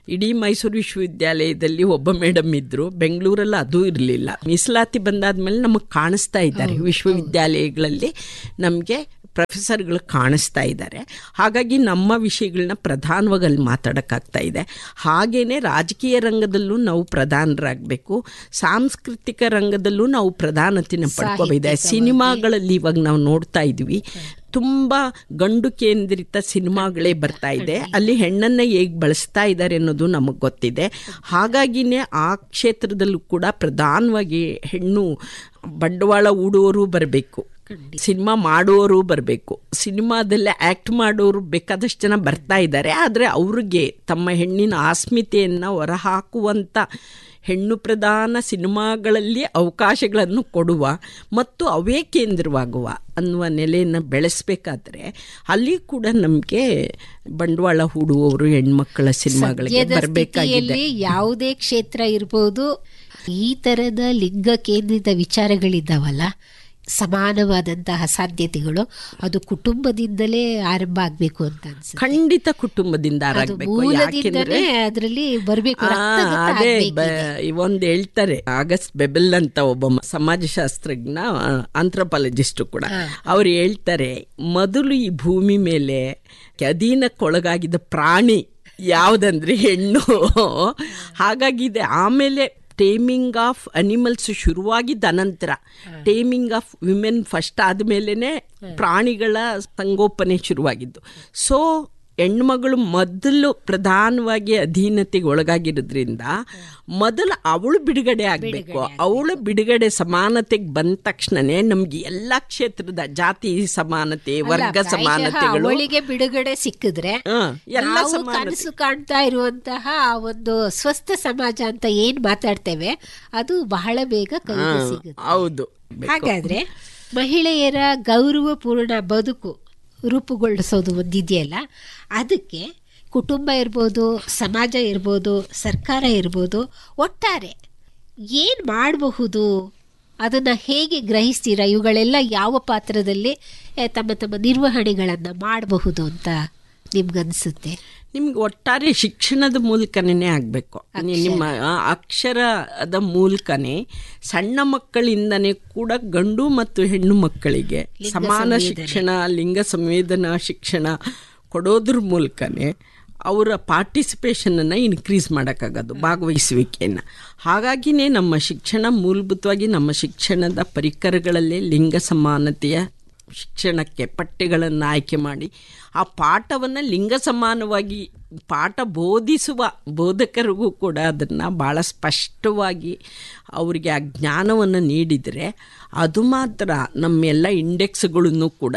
ಇಡೀ ಮೈಸೂರು ವಿಶ್ವವಿದ್ಯಾಲಯದಲ್ಲಿ ಒಬ್ಬ ಮೇಡಮ್ ಇದ್ರು ಬೆಂಗಳೂರಲ್ಲಿ ಅದು ಇರಲಿಲ್ಲ ಮೀಸಲಾತಿ ಬಂದಾದ್ಮೇಲೆ ನಮಗೆ ಕಾಣಿಸ್ತಾ ಇದ್ದಾರೆ ವಿಶ್ವವಿದ್ಯಾಲಯಗಳಲ್ಲಿ ನಮಗೆ ಪ್ರೊಫೆಸರ್ಗಳು ಕಾಣಿಸ್ತಾ ಇದ್ದಾರೆ ಹಾಗಾಗಿ ನಮ್ಮ ವಿಷಯಗಳನ್ನ ಪ್ರಧಾನವಾಗಿ ಅಲ್ಲಿ ಮಾತಾಡೋಕ್ಕಾಗ್ತಾ ಇದೆ ಹಾಗೆಯೇ ರಾಜಕೀಯ ರಂಗದಲ್ಲೂ ನಾವು ಪ್ರಧಾನರಾಗಬೇಕು ಸಾಂಸ್ಕೃತಿಕ ರಂಗದಲ್ಲೂ ನಾವು ಪ್ರಧಾನತೆನ ಪಡ್ಕೋಬೇಕಿದೆ ಸಿನಿಮಾಗಳಲ್ಲಿ ಇವಾಗ ನಾವು ನೋಡ್ತಾ ಇದ್ವಿ ತುಂಬ ಗಂಡು ಕೇಂದ್ರಿತ ಸಿನಿಮಾಗಳೇ ಬರ್ತಾ ಇದೆ ಅಲ್ಲಿ ಹೆಣ್ಣನ್ನು ಹೇಗೆ ಬಳಸ್ತಾ ಇದ್ದಾರೆ ಅನ್ನೋದು ನಮಗೆ ಗೊತ್ತಿದೆ ಹಾಗಾಗಿನೇ ಆ ಕ್ಷೇತ್ರದಲ್ಲೂ ಕೂಡ ಪ್ರಧಾನವಾಗಿ ಹೆಣ್ಣು ಬಂಡವಾಳ ಹೂಡುವವರು ಬರಬೇಕು ಸಿನಿಮಾ ಮಾಡುವವರು ಬರಬೇಕು ಸಿನಿಮಾದಲ್ಲೇ ಆ್ಯಕ್ಟ್ ಮಾಡೋರು ಬೇಕಾದಷ್ಟು ಜನ ಬರ್ತಾ ಇದ್ದಾರೆ ಆದರೆ ಅವ್ರಿಗೆ ತಮ್ಮ ಹೆಣ್ಣಿನ ಆಸ್ಮಿತೆಯನ್ನು ಹೊರಹಾಕುವಂಥ ಹೆಣ್ಣು ಪ್ರಧಾನ ಸಿನಿಮಾಗಳಲ್ಲಿ ಅವಕಾಶಗಳನ್ನು ಕೊಡುವ ಮತ್ತು ಅವೇ ಕೇಂದ್ರವಾಗುವ ಅನ್ನುವ ನೆಲೆಯನ್ನು ಬೆಳೆಸಬೇಕಾದ್ರೆ ಅಲ್ಲಿ ಕೂಡ ನಮಗೆ ಬಂಡವಾಳ ಹೂಡುವವರು ಹೆಣ್ಮಕ್ಕಳ ಸಿನಿಮಾಗಳಿಗೆ ಸದ್ಯದ ಬರಬೇಕಾಗಿದೆ ಸ್ಥಿತಿಯಲ್ಲಿ ಯಾವುದೇ ಕ್ಷೇತ್ರ ಇರ್ಬೋದು ಈ ತರದ ಲಿಂಗ ಕೇಂದ್ರಿತ ವಿಚಾರಗಳಿದ್ದಾವಲ್ಲ ಸಮಾನವಾದಂತಹ ಸಾಧ್ಯತೆಗಳು ಅದು ಕುಟುಂಬದಿಂದಲೇ ಆರಂಭ ಆಗ್ಬೇಕು ಅಂತ ಅನ್ಸುತ್ತೆ ಖಂಡಿತ ಕುಟುಂಬದಿಂದ ಅದು ಆರಾಗಬೇಕು ಮೂಲದಿಂದನೇ ಅದರಲ್ಲಿ ಬರಬೇಕು ಅದೇ ಒಂದು ಹೇಳ್ತಾರೆ ಆಗಸ್ಟ್ ಬೆಬೆಲ್ ಅಂತ ಒಬ್ಬ ಮ- ಸಮಾಜಶಾಸ್ತ್ರಜ್ಞ ಆಂಥ್ರೋಪಾಲಜಿಸ್ಟ್ ಕೂಡ ಅವ್ರು ಹೇಳ್ತಾರೆ ಮೊದಲು ಈ ಭೂಮಿ ಮೇಲೆ ಅಧೀನಕ್ಕೊಳಗಾಗಿದ್ದ ಪ್ರಾಣಿ ಯಾವುದಂದ್ರೆ ಹೆಣ್ಣು ಹಾಗಾಗಿದೆ ಆಮೇಲೆ ಟೇಮಿಂಗ್ ಆಫ್ ಅನಿಮಲ್ಸ್ ಶುರುವಾಗಿದ್ದ ಅನಂತರ ಟೇಮಿಂಗ್ ಆಫ್ ವಿಮೆನ್ ಫಸ್ಟ್ ಆದಮೇಲೆ ಪ್ರಾಣಿಗಳ ಸಂಗೋಪನೆ ಶುರುವಾಗಿದ್ದು ಸೊ ಹೆಣ್ಮಗಳು ಮೊದಲು ಪ್ರಧಾನವಾಗಿ ಅಧೀನತೆಗೆ ಒಳಗಾಗಿರೋದ್ರಿಂದ ಮೊದಲು ಅವಳು ಬಿಡುಗಡೆ ಆಗಬೇಕು ಅವಳು ಬಿಡುಗಡೆ ಸಮಾನತೆಗೆ ಬಂದ ತಕ್ಷಣನೇ ನಮ್ಗೆ ಎಲ್ಲ ಕ್ಷೇತ್ರದ ಜಾತಿ ಸಮಾನತೆ ವರ್ಗ ಸಮಾನತೆಗಳು ಅವಳಿಗೆ ಬಿಡುಗಡೆ ಸಿಕ್ಕಿದ್ರೆ ಹ, ಎಲ್ಲ ನಾವು ಸಮಾನತೆ ಕನಸು ಕಾಣ್ತಾ ಇರುವಂತಹ ಆ ಒಂದು ಸ್ವಸ್ಥ ಸಮಾಜ ಅಂತ ಏನ್ ಮಾತಾಡ್ತೇವೆ ಅದು ಬಹಳ ಬೇಗ ಕೈಗೆ ಸಿಗುತ್ತೆ ಹೌದು ಹಾಗಾದ್ರೆ ಮಹಿಳೆಯರ ಗೌರವಪೂರ್ಣ ಬದುಕು ರೂಪುಗೊಳಿಸೋದು ಒಂದಿದೆಯಲ್ಲ ಅದಕ್ಕೆ ಕುಟುಂಬ ಇರ್ಬೋದು ಸಮಾಜ ಇರ್ಬೋದು ಸರ್ಕಾರ ಇರ್ಬೋದು ಒಟ್ಟಾರೆ ಏನು ಮಾಡಬಹುದು ಅದನ್ನು ಹೇಗೆ ಗ್ರಹಿಸ್ತೀರಾ ಇವುಗಳೆಲ್ಲ ಯಾವ ಪಾತ್ರದಲ್ಲಿ ಏ, ತಮ್ಮ ತಮ್ಮ ನಿರ್ವಹಣೆಗಳನ್ನು ಮಾಡಬಹುದು ಅಂತ ನಿಮ್ಗನ್ಸುತ್ತೆ ನಿಮ್ಗೆ ಒಟ್ಟಾರೆ ಶಿಕ್ಷಣದ ಮೂಲಕನೇ ಆಗಬೇಕು ನಿಮ್ಮ ಆ, ಅಕ್ಷರದ ಮೂಲಕನೇ ಸಣ್ಣ ಮಕ್ಕಳಿಂದನೇ ಕೂಡ ಗಂಡು ಮತ್ತು ಹೆಣ್ಣು ಮಕ್ಕಳಿಗೆ ಸಮಾನ ಶಿಕ್ಷಣ ಲಿಂಗ ಸಂವೇದನಾ ಶಿಕ್ಷಣ ಕೊಡೋದ್ರ ಮೂಲಕನೇ ಅವರ ಪಾರ್ಟಿಸಿಪೇಷನನ್ನು ಇನ್ಕ್ರೀಸ್ ಮಾಡೋಕ್ಕಾಗೋದು ಭಾಗವಹಿಸುವಿಕೆಯನ್ನು ಹಾಗಾಗಿನೇ ನಮ್ಮ ಶಿಕ್ಷಣ ಮೂಲಭೂತವಾಗಿ ನಮ್ಮ ಶಿಕ್ಷಣದ ಪರಿಕರಗಳಲ್ಲೇ ಲಿಂಗ ಸಮಾನತೆಯ ಶಿಕ್ಷಣಕ್ಕೆ ಪಠ್ಯಗಳನ್ನು ಆಯ್ಕೆ ಮಾಡಿ ಆ ಪಾಠವನ್ನು ಲಿಂಗ ಸಮಾನವಾಗಿ ಪಾಠ ಬೋಧಿಸುವ ಬೋಧಕರಿಗೂ ಕೂಡ ಅದನ್ನು ಭಾಳ ಸ್ಪಷ್ಟವಾಗಿ ಅವರಿಗೆ ಆ ಜ್ಞಾನವನ್ನು ನೀಡಿದರೆ ಅದು ಮಾತ್ರ ನಮ್ಮೆಲ್ಲ ಇಂಡೆಕ್ಸ್ಗಳನ್ನು ಕೂಡ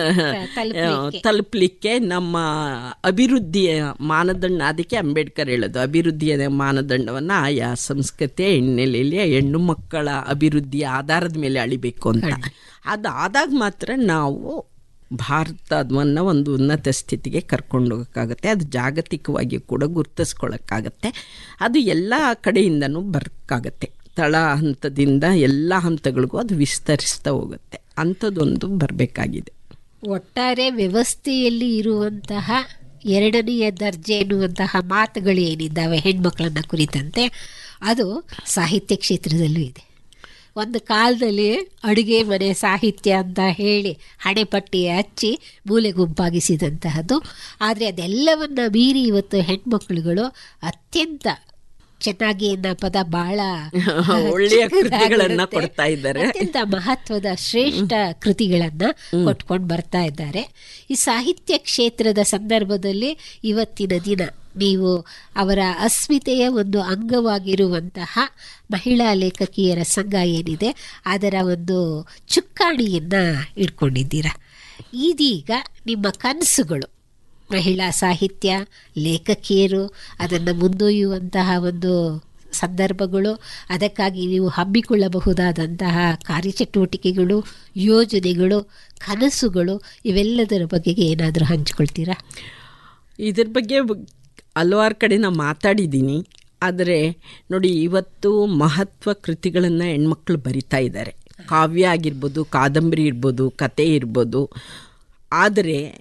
ತಲುಪಲಿಕ್ಕೆ ನಮ್ಮ ಅಭಿವೃದ್ಧಿಯ ಮಾನದಂಡ ಅದಕ್ಕೆ ಅಂಬೇಡ್ಕರ್ ಹೇಳೋದು ಅಭಿವೃದ್ಧಿಯ ಮಾನದಂಡವನ್ನು ಆಯಾ ಸಂಸ್ಕೃತಿಯ ಹಿನ್ನೆಲೆಯಲ್ಲಿ ಹೆಣ್ಣು ಮಕ್ಕಳ ಅಭಿವೃದ್ಧಿಯ ಆಧಾರದ ಮೇಲೆ ಅಳಿಬೇಕು ಅಂತ ಅದಾದಾಗ ಮಾತ್ರ ನಾವು ಭಾರತವನ್ನು ಒಂದು ಉನ್ನತ ಸ್ಥಿತಿಗೆ ಕರ್ಕೊಂಡು ಹೋಗೋಕ್ಕಾಗತ್ತೆ ಅದು ಜಾಗತಿಕವಾಗಿ ಕೂಡ ಗುರುತಿಸ್ಕೊಳ್ಳೋಕ್ಕಾಗತ್ತೆ ಅದು ಎಲ್ಲ ಕಡೆಯಿಂದನೂ ಬರೋಕ್ಕಾಗತ್ತೆ ತಳ ಹಂತದಿಂದ ಎಲ್ಲ ಹಂತಗಳಿಗೂ ಅದು ವಿಸ್ತರಿಸ್ತಾ ಹೋಗುತ್ತೆ ಅಂಥದ್ದೊಂದು ಬರಬೇಕಾಗಿದೆ ಒಟ್ಟಾರೆ ವ್ಯವಸ್ಥೆಯಲ್ಲಿ ಇರುವಂತಹ ಎರಡನೆಯ ದರ್ಜೆ ಎನ್ನುವಂತಹ ಮಾತುಗಳು ಏನಿದ್ದಾವೆ ಹೆಣ್ಮಕ್ಳನ್ನ ಕುರಿತಂತೆ ಅದು ಸಾಹಿತ್ಯ ಕ್ಷೇತ್ರದಲ್ಲೂ ಇದೆ ಒಂದು ಕಾಲದಲ್ಲಿ ಅಡುಗೆ ಮನೆ ಸಾಹಿತ್ಯ ಅಂತ ಹೇಳಿ ಹಣೆಪಟ್ಟಿ ಹಚ್ಚಿ ಮೂಲೆ ಗುಂಪಾಗಿಸಿದಂತಹದ್ದು ಆದರೆ ಅದೆಲ್ಲವನ್ನ ಮೀರಿ ಇವತ್ತು ಹೆಣ್ಮಕ್ಳುಗಳು ಅತ್ಯಂತ ಚೆನ್ನಾಗಿ ಅನ್ನೋ ಪದ ಬಹಳ ಒಳ್ಳೆಯ ಕೃತಿಗಳನ್ನ ಚಿಕ್ಕದಾಗಿರುತ್ತೆ. ಕೊಡ್ತಾ ಇದ್ದಾರೆ. ಅತ್ಯಂತ ಮಹತ್ವದ ಶ್ರೇಷ್ಠ ಕೃತಿಗಳನ್ನ ಕೊಟ್ಕೊಂಡು ಬರ್ತಾ ಇದ್ದಾರೆ ಈ ಸಾಹಿತ್ಯ ಕ್ಷೇತ್ರದ ಸಂದರ್ಭದಲ್ಲಿ ಇವತ್ತಿನ ದಿನ ನೀವು ಅವರ ಅಸ್ಮಿತೆಯ ಒಂದು ಅಂಗವಾಗಿರುವಂತಹ ಮಹಿಳಾ ಲೇಖಕಿಯರ ಸಂಘ ಏನಿದೆ ಅದರ ಒಂದು ಚುಕ್ಕಾಣಿಯನ್ನ ಇಟ್ಕೊಂಡಿದ್ದೀರಾ ಇದೀಗ ನಿಮ್ಮ ಕನಸುಗಳು ಮಹಿಳಾ ಸಾಹಿತ್ಯ ಲೇಖಕಿಯರು ಅದನ್ನು ಮುಂದೊಯ್ಯುವಂತಹ ಒಂದು ಸಂದರ್ಭಗಳು ಅದಕ್ಕಾಗಿ ನೀವು ಹಮ್ಮಿಕೊಳ್ಳಬಹುದಾದಂತಹ ಕಾರ್ಯಚಟುವಟಿಕೆಗಳು ಯೋಜನೆಗಳು ಕನಸುಗಳು ಇವೆಲ್ಲದರ ಬಗೆಗೆ ಏನಾದರೂ ಹಂಚ್ಕೊಳ್ತೀರಾ ಇದ್ರ ಬಗ್ಗೆ ಬ- ಹಲವಾರು ಕಡೆ ನಾನು ಮಾತಾಡಿದ್ದೀನಿ ಆದರೆ ನೋಡಿ ಇವತ್ತು ಮಹತ್ವ ಕೃತಿಗಳನ್ನು ಹೆಣ್ಮಕ್ಳು ಬರಿತಾ ಇದ್ದಾರೆ ಕಾವ್ಯ ಆಗಿರ್ಬೋದು ಕಾದಂಬರಿ ಇರ್ಬೋದು ಕತೆ ಇರ್ಬೋದು ಆದರೆ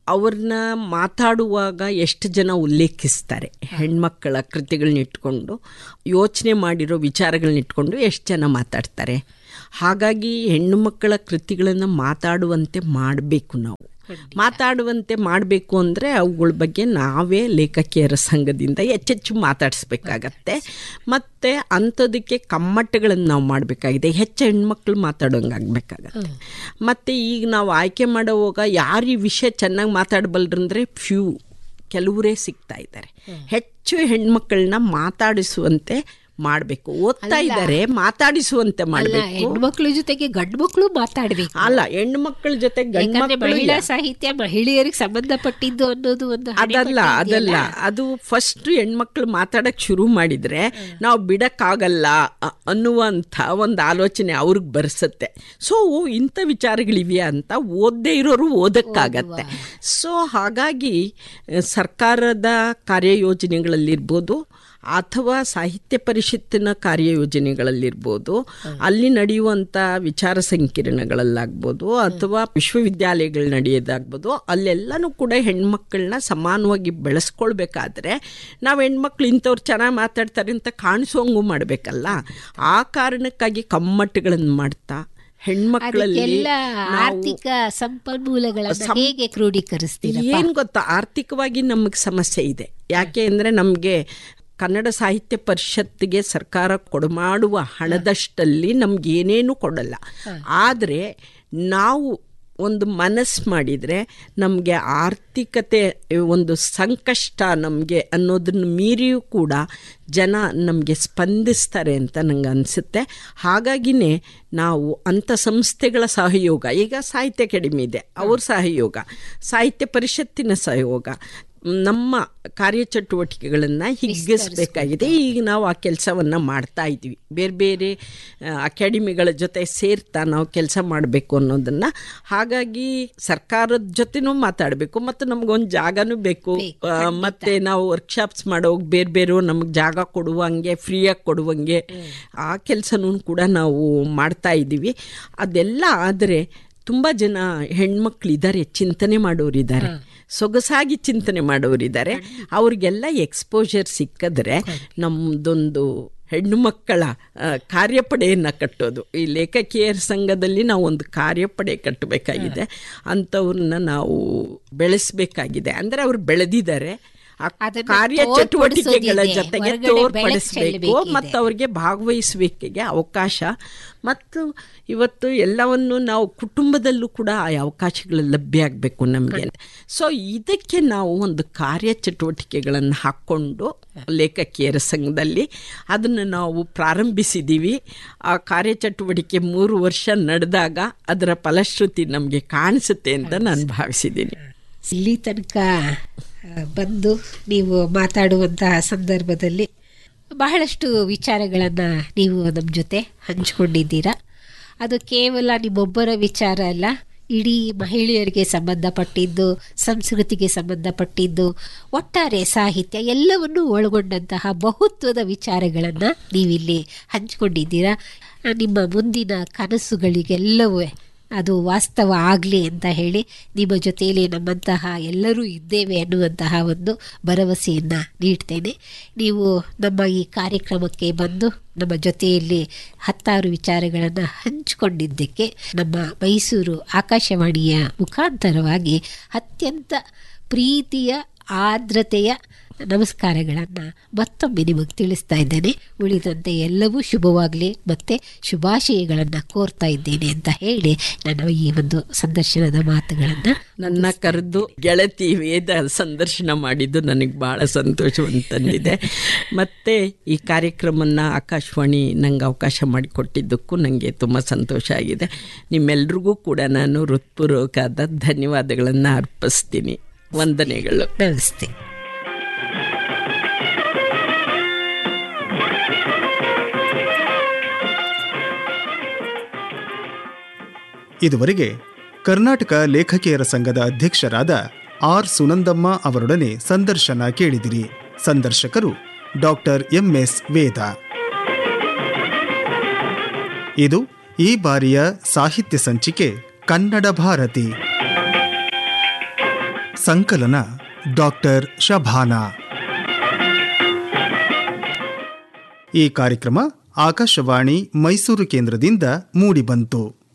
ಅವ್ರನ್ನ ಮಾತಾಡುವಾಗ ಎಷ್ಟು ಜನ ಉಲ್ಲೇಖಿಸ್ತಾರೆ ಹೆಣ್ಮಕ್ಕಳ ಕೃತಿಗಳನ್ನ ಇಟ್ಕೊಂಡು ಯೋಚನೆ ಮಾಡಿರೋ ವಿಚಾರಗಳನ್ನ ಇಟ್ಕೊಂಡು ಎಷ್ಟು ಜನ ಮಾತಾಡ್ತಾರೆ ಹಾಗಾಗಿ ಹೆಣ್ಣು ಮಕ್ಕಳ ಕೃತಿಗಳನ್ನು ಮಾತಾಡುವಂತೆ ಮಾಡಬೇಕು ನಾವು ಮಾತಾಡುವಂತೆ ಮಾಡಬೇಕು ಅಂದರೆ ಅವುಗಳ ಬಗ್ಗೆ ನಾವೇ ಲೇಖಕಿಯರ ಸಂಘದಿಂದ ಹೆಚ್ಚೆಚ್ಚು ಮಾತಾಡಿಸ್ಬೇಕಾಗತ್ತೆ ಮತ್ತು ಅಂಥದಕ್ಕೆ ಕಮ್ಮಟ್ಟಗಳನ್ನು ನಾವು ಮಾಡಬೇಕಾಗಿದೆ ಹೆಚ್ಚು ಹೆಣ್ಮಕ್ಳು ಮಾತಾಡೋಂಗಾಗಬೇಕಾಗತ್ತೆ ಮತ್ತು ಈಗ ನಾವು ಆಯ್ಕೆ ಮಾಡೋವಾಗ ಯಾರು ಈ ವಿಷಯ ಚೆನ್ನಾಗಿ ಮಾತಾಡಬಲ್ಲರಂದರೆ ಫ್ಯೂ ಕೆಲವರೇ ಸಿಗ್ತಾ ಇದ್ದಾರೆ ಹೆಚ್ಚು ಹೆಣ್ಮಕ್ಳನ್ನ ಮಾತಾಡಿಸುವಂತೆ ಮಾಡಬೇಕು ಓದ್ತಾ ಇದ್ದಾರೆ ಮಾತಾಡಿಸುವಂತೆ ಅಲ್ಲ ಮಾಡಬೇಕು ಹೆಣ್ಮಕ್ಳ ಜೊತೆಗೆ ಗಂಡು ಮಕ್ಕಳು ಮಾತಾಡ್ಬೇಕು ಅಲ್ಲ ಹೆಣ್ಣು ಮಕ್ಕಳ ಜೊತೆ ಗಂಡು ಯಾಕಂದ್ರೆ ಮಕ್ಕಳು ಮಹಿಳಾ ಸಾಹಿತ್ಯ ಮಹಿಳೆಯರಿಗೆ ಸಂಬಂಧಪಟ್ಟಿದ್ದು ಅನ್ನೋದು ಒಂದು ಹಣೆಪಟ್ಟಿ ಅದಲ್ಲ ಅದಲ್ಲ ಅದು ಫಸ್ಟ್ ಹೆಣ್ಮಕ್ಳು ಮಾತಾಡಕ್ ಶುರು ಮಾಡಿದ್ರೆ ನಾವು ಬಿಡಕ್ಕಾಗಲ್ಲ ಅ- ಅನ್ನುವಂಥ ಒಂದು ಆಲೋಚನೆ ಅವ್ರಿಗೆ ಬರ್ಸತ್ತೆ ಸೊ ಇಂಥ ವಿಚಾರಗಳಿವೆ ಅಂತ ಓದದೇ ಇರೋರು ಓದಕ್ಕಾಗತ್ತೆ ಸೊ ಹಾಗಾಗಿ ಆ, ಸರ್ಕಾರದ ಕಾರ್ಯಯೋಜನೆಗಳಲ್ಲಿರ್ಬೋದು ಅಥವಾ ಸಾಹಿತ್ಯ ಪರಿಷತ್ತಿನ ಕಾರ್ಯಯೋಜನೆಗಳಲ್ಲಿರ್ಬೋದು ಅಲ್ಲಿ ನಡೆಯುವಂಥ ವಿಚಾರ ಸಂಕಿರಣಗಳಲ್ಲಾಗ್ಬೋದು ಅಥವಾ ವಿಶ್ವವಿದ್ಯಾಲಯಗಳು ನಡೆಯೋದಾಗ್ಬೋದು ಅಲ್ಲೆಲ್ಲನೂ ಕೂಡ ಹೆಣ್ಮಕ್ಳನ್ನ ಸಮಾನವಾಗಿ ಬೆಳೆಸ್ಕೊಳ್ಬೇಕಾದ್ರೆ ನಾವು ಹೆಣ್ಮಕ್ಳು ಇಂಥವ್ರು ಚೆನ್ನಾಗಿ ಮಾತಾಡ್ತಾರೆ ಅಂತ ಕಾಣಿಸೋಂಗೂ ಮಾಡಬೇಕಲ್ಲ ಆ ಕಾರಣಕ್ಕಾಗಿ ಕಮ್ಮಟ್ಟುಗಳನ್ನು ಮಾಡ್ತಾ ಹೆಣ್ಮಕ್ಳಲ್ಲಿ ಅದಕ್ಕೆಲ್ಲ ನಾವು ಆರ್ಥಿಕ ಸಂಪನ್ಮೂಲಗಳನ್ನ ಹೇಗೆ ಕ್ರೋಢೀಕರಿಸ್ತೀರ ಏನು ಗೊತ್ತಾ ಆರ್ಥಿಕವಾಗಿ ನಮಗೆ ಸಮಸ್ಯೆ ಇದೆ ಯಾಕೆ ಅಂದರೆ ನಮಗೆ ಕನ್ನಡ ಸಾಹಿತ್ಯ ಪರಿಷತ್ತಿಗೆ ಸರ್ಕಾರ ಕೊಡಮಾಡುವ ಹಣದಷ್ಟಲ್ಲಿ ನಮ್ಗೆ ಏನೇನು ಕೊಡಲ್ಲ ಆದರೆ ನಾವು ಒಂದು ಮನಸ್ಸು ಮಾಡಿದರೆ ನಮಗೆ ಆರ್ಥಿಕತೆ ಒಂದು ಸಂಕಷ್ಟ ನಮಗೆ ಅನ್ನೋದನ್ನು ಮೀರಿಯೂ ಕೂಡ ಜನ ನಮಗೆ ಸ್ಪಂದಿಸ್ತಾರೆ ಅಂತ ನಂಗೆ ಅನಿಸುತ್ತೆ ಹಾಗಾಗಿನೇ ನಾವು ಅಂಥ ಸಂಸ್ಥೆಗಳ ಸಹಯೋಗ ಈಗ ಸಾಹಿತ್ಯ ಅಕಾಡೆಮಿ ಇದೆ ಅವ್ರ ಸಹಯೋಗ ಸಾಹಿತ್ಯ ಪರಿಷತ್ತಿನ ಸಹಯೋಗ ನಮ್ಮ ಕಾರ್ಯಚಟುವಟಿಕೆಗಳನ್ನು ಹಿಗ್ಗಿಸ್ಬೇಕಾಗಿದೆ ಈಗ ನಾವು ಆ ಕೆಲಸವನ್ನು ಮಾಡ್ತಾ ಇದ್ವಿ ಬೇರೆ ಬೇರೆ ಆ, ಅಕಾಡೆಮಿಗಳ ಜೊತೆ ಸೇರ್ತಾ ನಾವು ಕೆಲಸ ಮಾಡಬೇಕು ಅನ್ನೋದನ್ನು ಹಾಗಾಗಿ ಸರ್ಕಾರದ ಜೊತೆನೂ ಮಾತಾಡಬೇಕು ಮತ್ತು ನಮಗೊಂದು ಜಾಗನೂ ಬೇಕು ಆ, ಮತ್ತೆ ನಾವು ವರ್ಕ್ಶಾಪ್ಸ್ ಮಾಡೋಗಿ ಬೇರೆ ಬೇರೆ ನಮಗೆ ಜಾಗ ಕೊಡುವಂಗೆ ಫ್ರೀಯಾಗಿ ಕೊಡುವಂಗೆ ಆ ಕೆಲಸನೂ ಕೂಡ ನಾವು ಮಾಡ್ತಾ ಇದ್ದೀವಿ ಅದೆಲ್ಲ ಆದರೆ ತುಂಬ ಜನ ಹೆಣ್ಮಕ್ಳಿದ್ದಾರೆ ಚಿಂತನೆ ಮಾಡೋರಿದ್ದಾರೆ ಸೊಗಸಾಗಿ ಚಿಂತನೆ ಮಾಡೋರಿದ್ದಾರೆ ಅವ್ರಿಗೆಲ್ಲ ಎಕ್ಸ್ಪೋಜರ್ ಸಿಕ್ಕಿದ್ರೆ ನಮ್ಮದೊಂದು ಹೆಣ್ಣು ಮಕ್ಕಳ ಆ, ಕಾರ್ಯಪಡೆಯನ್ನು ಕಟ್ಟೋದು ಈ ಲೇಖಕಿಯರ ಸಂಘದಲ್ಲಿ ನಾವು ಒಂದು ಕಾರ್ಯಪಡೆ ಕಟ್ಟಬೇಕಾಗಿದೆ ಅಂಥವ್ರನ್ನ ನಾವು ಬೆಳೆಸಬೇಕಾಗಿದೆ ಅಂದರೆ ಅವ್ರು ಬೆಳೆದಿದ್ದಾರೆ ಆ ಅದನ್ನ ಕಾರ್ಯ ಚಟುವಟಿಕೆಗಳ ತೋರ್ಪಡಿಸೋದಿದೆ, ಜೊತೆಗೆ ಹೊರಗಡೆ ಬೆಳಕು ತೋರ್ಪಡಿಸಬೇಕು ಚೆಲ್ಲಬೇಕಿದೆ. ಮತ್ತು ಅವರಿಗೆ ಭಾಗವಹಿಸುವಿಕೆಗೆ ಅವಕಾಶ ಮತ್ತು ಇವತ್ತು ಎಲ್ಲವನ್ನು ನಾವು ಕುಟುಂಬದಲ್ಲೂ ಕೂಡ ಆ ಅವಕಾಶಗಳು ಲಭ್ಯ ಆಗಬೇಕು ನಮಗೆ ಸೊ ಇದಕ್ಕೆ ನಾವು ಒಂದು ಕಾರ್ಯ ಚಟುವಟಿಕೆಗಳನ್ನು ಹಾಕ್ಕೊಂಡು ಲೇಖಕಿಯರ ಸಂಘದಲ್ಲಿ ಅದನ್ನು ನಾವು ಪ್ರಾರಂಭಿಸಿದ್ದೀವಿ ಆ ಕಾರ್ಯಚಟುವಟಿಕೆ ಮೂರು ವರ್ಷ ನಡೆದಾಗ ಅದರ ಫಲಶ್ರುತಿ ನಮಗೆ ಕಾಣಿಸುತ್ತೆ ಅಂತ ನಾನು ಭಾವಿಸಿದ್ದೀನಿ ಇಲ್ಲಿ ತನಕ ಆ, ಬಂದು ನೀವು ಮಾತಾಡುವಂತಹ ಸಂದರ್ಭದಲ್ಲಿ ಬಹಳಷ್ಟು ವಿಚಾರಗಳನ್ನು ನೀವು ನಮ್ಮ ಜೊತೆ ಹಂಚಿಕೊಂಡಿದ್ದೀರಾ ಅದು ಕೇವಲ ನಿಮ್ಮೊಬ್ಬರ ವಿಚಾರ ಅಲ್ಲ ಇಡೀ ಮಹಿಳೆಯರಿಗೆ ಸಂಬಂಧಪಟ್ಟಿದ್ದು ಸಂಸ್ಕೃತಿಗೆ ಸಂಬಂಧಪಟ್ಟಿದ್ದು ಒಟ್ಟಾರೆ ಸಾಹಿತ್ಯ ಎಲ್ಲವನ್ನೂ ಒಳಗೊಂಡಂತಹ ಬಹುತ್ವದ ವಿಚಾರಗಳನ್ನು ನೀವಿಲ್ಲಿ ಹಂಚಿಕೊಂಡಿದ್ದೀರಾ ಆ, ನಿಮ್ಮ ಮುಂದಿನ ಕನಸುಗಳಿಗೆಲ್ಲವೂ ಅದು ವಾಸ್ತವ ಆಗಲಿ ಅಂತ ಹೇಳಿ ನಿಮ್ಮ ಜೊತೆಯಲ್ಲಿ ನಮ್ಮಂತಹ ಎಲ್ಲರೂ ಇದ್ದೇವೆ ಅನ್ನುವಂತಹ ಒಂದು ಭರವಸೆಯನ್ನು ನೀಡ್ತೇನೆ ನೀವು ನಮ್ಮ ಈ ಕಾರ್ಯಕ್ರಮಕ್ಕೆ ಬಂದು ನಮ್ಮ ಜೊತೆಯಲ್ಲಿ ಹತ್ತಾರು ವಿಚಾರಗಳನ್ನು ಹಂಚಿಕೊಂಡಿದ್ದಕ್ಕೆ ನಮ್ಮ ಮೈಸೂರು ಆಕಾಶವಾಣಿಯ ಮುಖಾಂತರವಾಗಿ ಅತ್ಯಂತ ಪ್ರೀತಿಯ ಆರ್ದ್ರತೆಯ ನಮಸ್ಕಾರಗಳನ್ನು ಮತ್ತೊಮ್ಮೆ ನಿಮಗೆ ತಿಳಿಸ್ತಾ ಇದ್ದೇನೆ ಉಳಿದಂತೆ ಎಲ್ಲವೂ ಶುಭವಾಗಲಿ ಮತ್ತು ಶುಭಾಶಯಗಳನ್ನು ಕೋರ್ತಾ ಇದ್ದೇನೆ ಅಂತ ಹೇಳಿ ನನ್ನ ಈ ಒಂದು ಸಂದರ್ಶನದ ಮಾತುಗಳನ್ನು ನನ್ನ ಕರೆದು ಗೆಳತಿ ವೇದ ಸಂದರ್ಶನ ಮಾಡಿದ್ದು ನನಗೆ ಭಾಳ ಸಂತೋಷವನ್ನು ತಂದಿದೆ ಮತ್ತು ಈ ಕಾರ್ಯಕ್ರಮನ ಆಕಾಶವಾಣಿ ನಂಗೆ ಅವಕಾಶ ಮಾಡಿಕೊಟ್ಟಿದ್ದಕ್ಕೂ ನನಗೆ ತುಂಬ ಸಂತೋಷ ಆಗಿದೆ ನಿಮ್ಮೆಲ್ರಿಗೂ ಕೂಡ ನಾನು ಹೃತ್ಪೂರ್ವಕವಾದ ಧನ್ಯವಾದಗಳನ್ನು ಅರ್ಪಿಸ್ತೀನಿ ವಂದನೆಗಳು ನಮಸ್ತೆ ಇದುವರೆಗೆ ಕರ್ನಾಟಕ ಲೇಖಕಿಯರ ಸಂಘದ ಅಧ್ಯಕ್ಷರಾದ ಆರ್ ಸುನಂದಮ್ಮ ಅವರೊಡನೆ ಸಂದರ್ಶನ ಕೇಳಿದಿರಿ ಸಂದರ್ಶಕರು ಡಾಕ್ಟರ್ ಎಂಎಸ್ ವೇದ ಇದು ಈ ಬಾರಿಯ ಸಾಹಿತ್ಯ ಸಂಚಿಕೆ ಕನ್ನಡ ಭಾರತಿ ಸಂಕಲನ ಡಾಕ್ಟರ್ ಶಭಾನಾ ಈ ಕಾರ್ಯಕ್ರಮ ಆಕಾಶವಾಣಿ ಮೈಸೂರು ಕೇಂದ್ರದಿಂದ ಮೂಡಿಬಂತು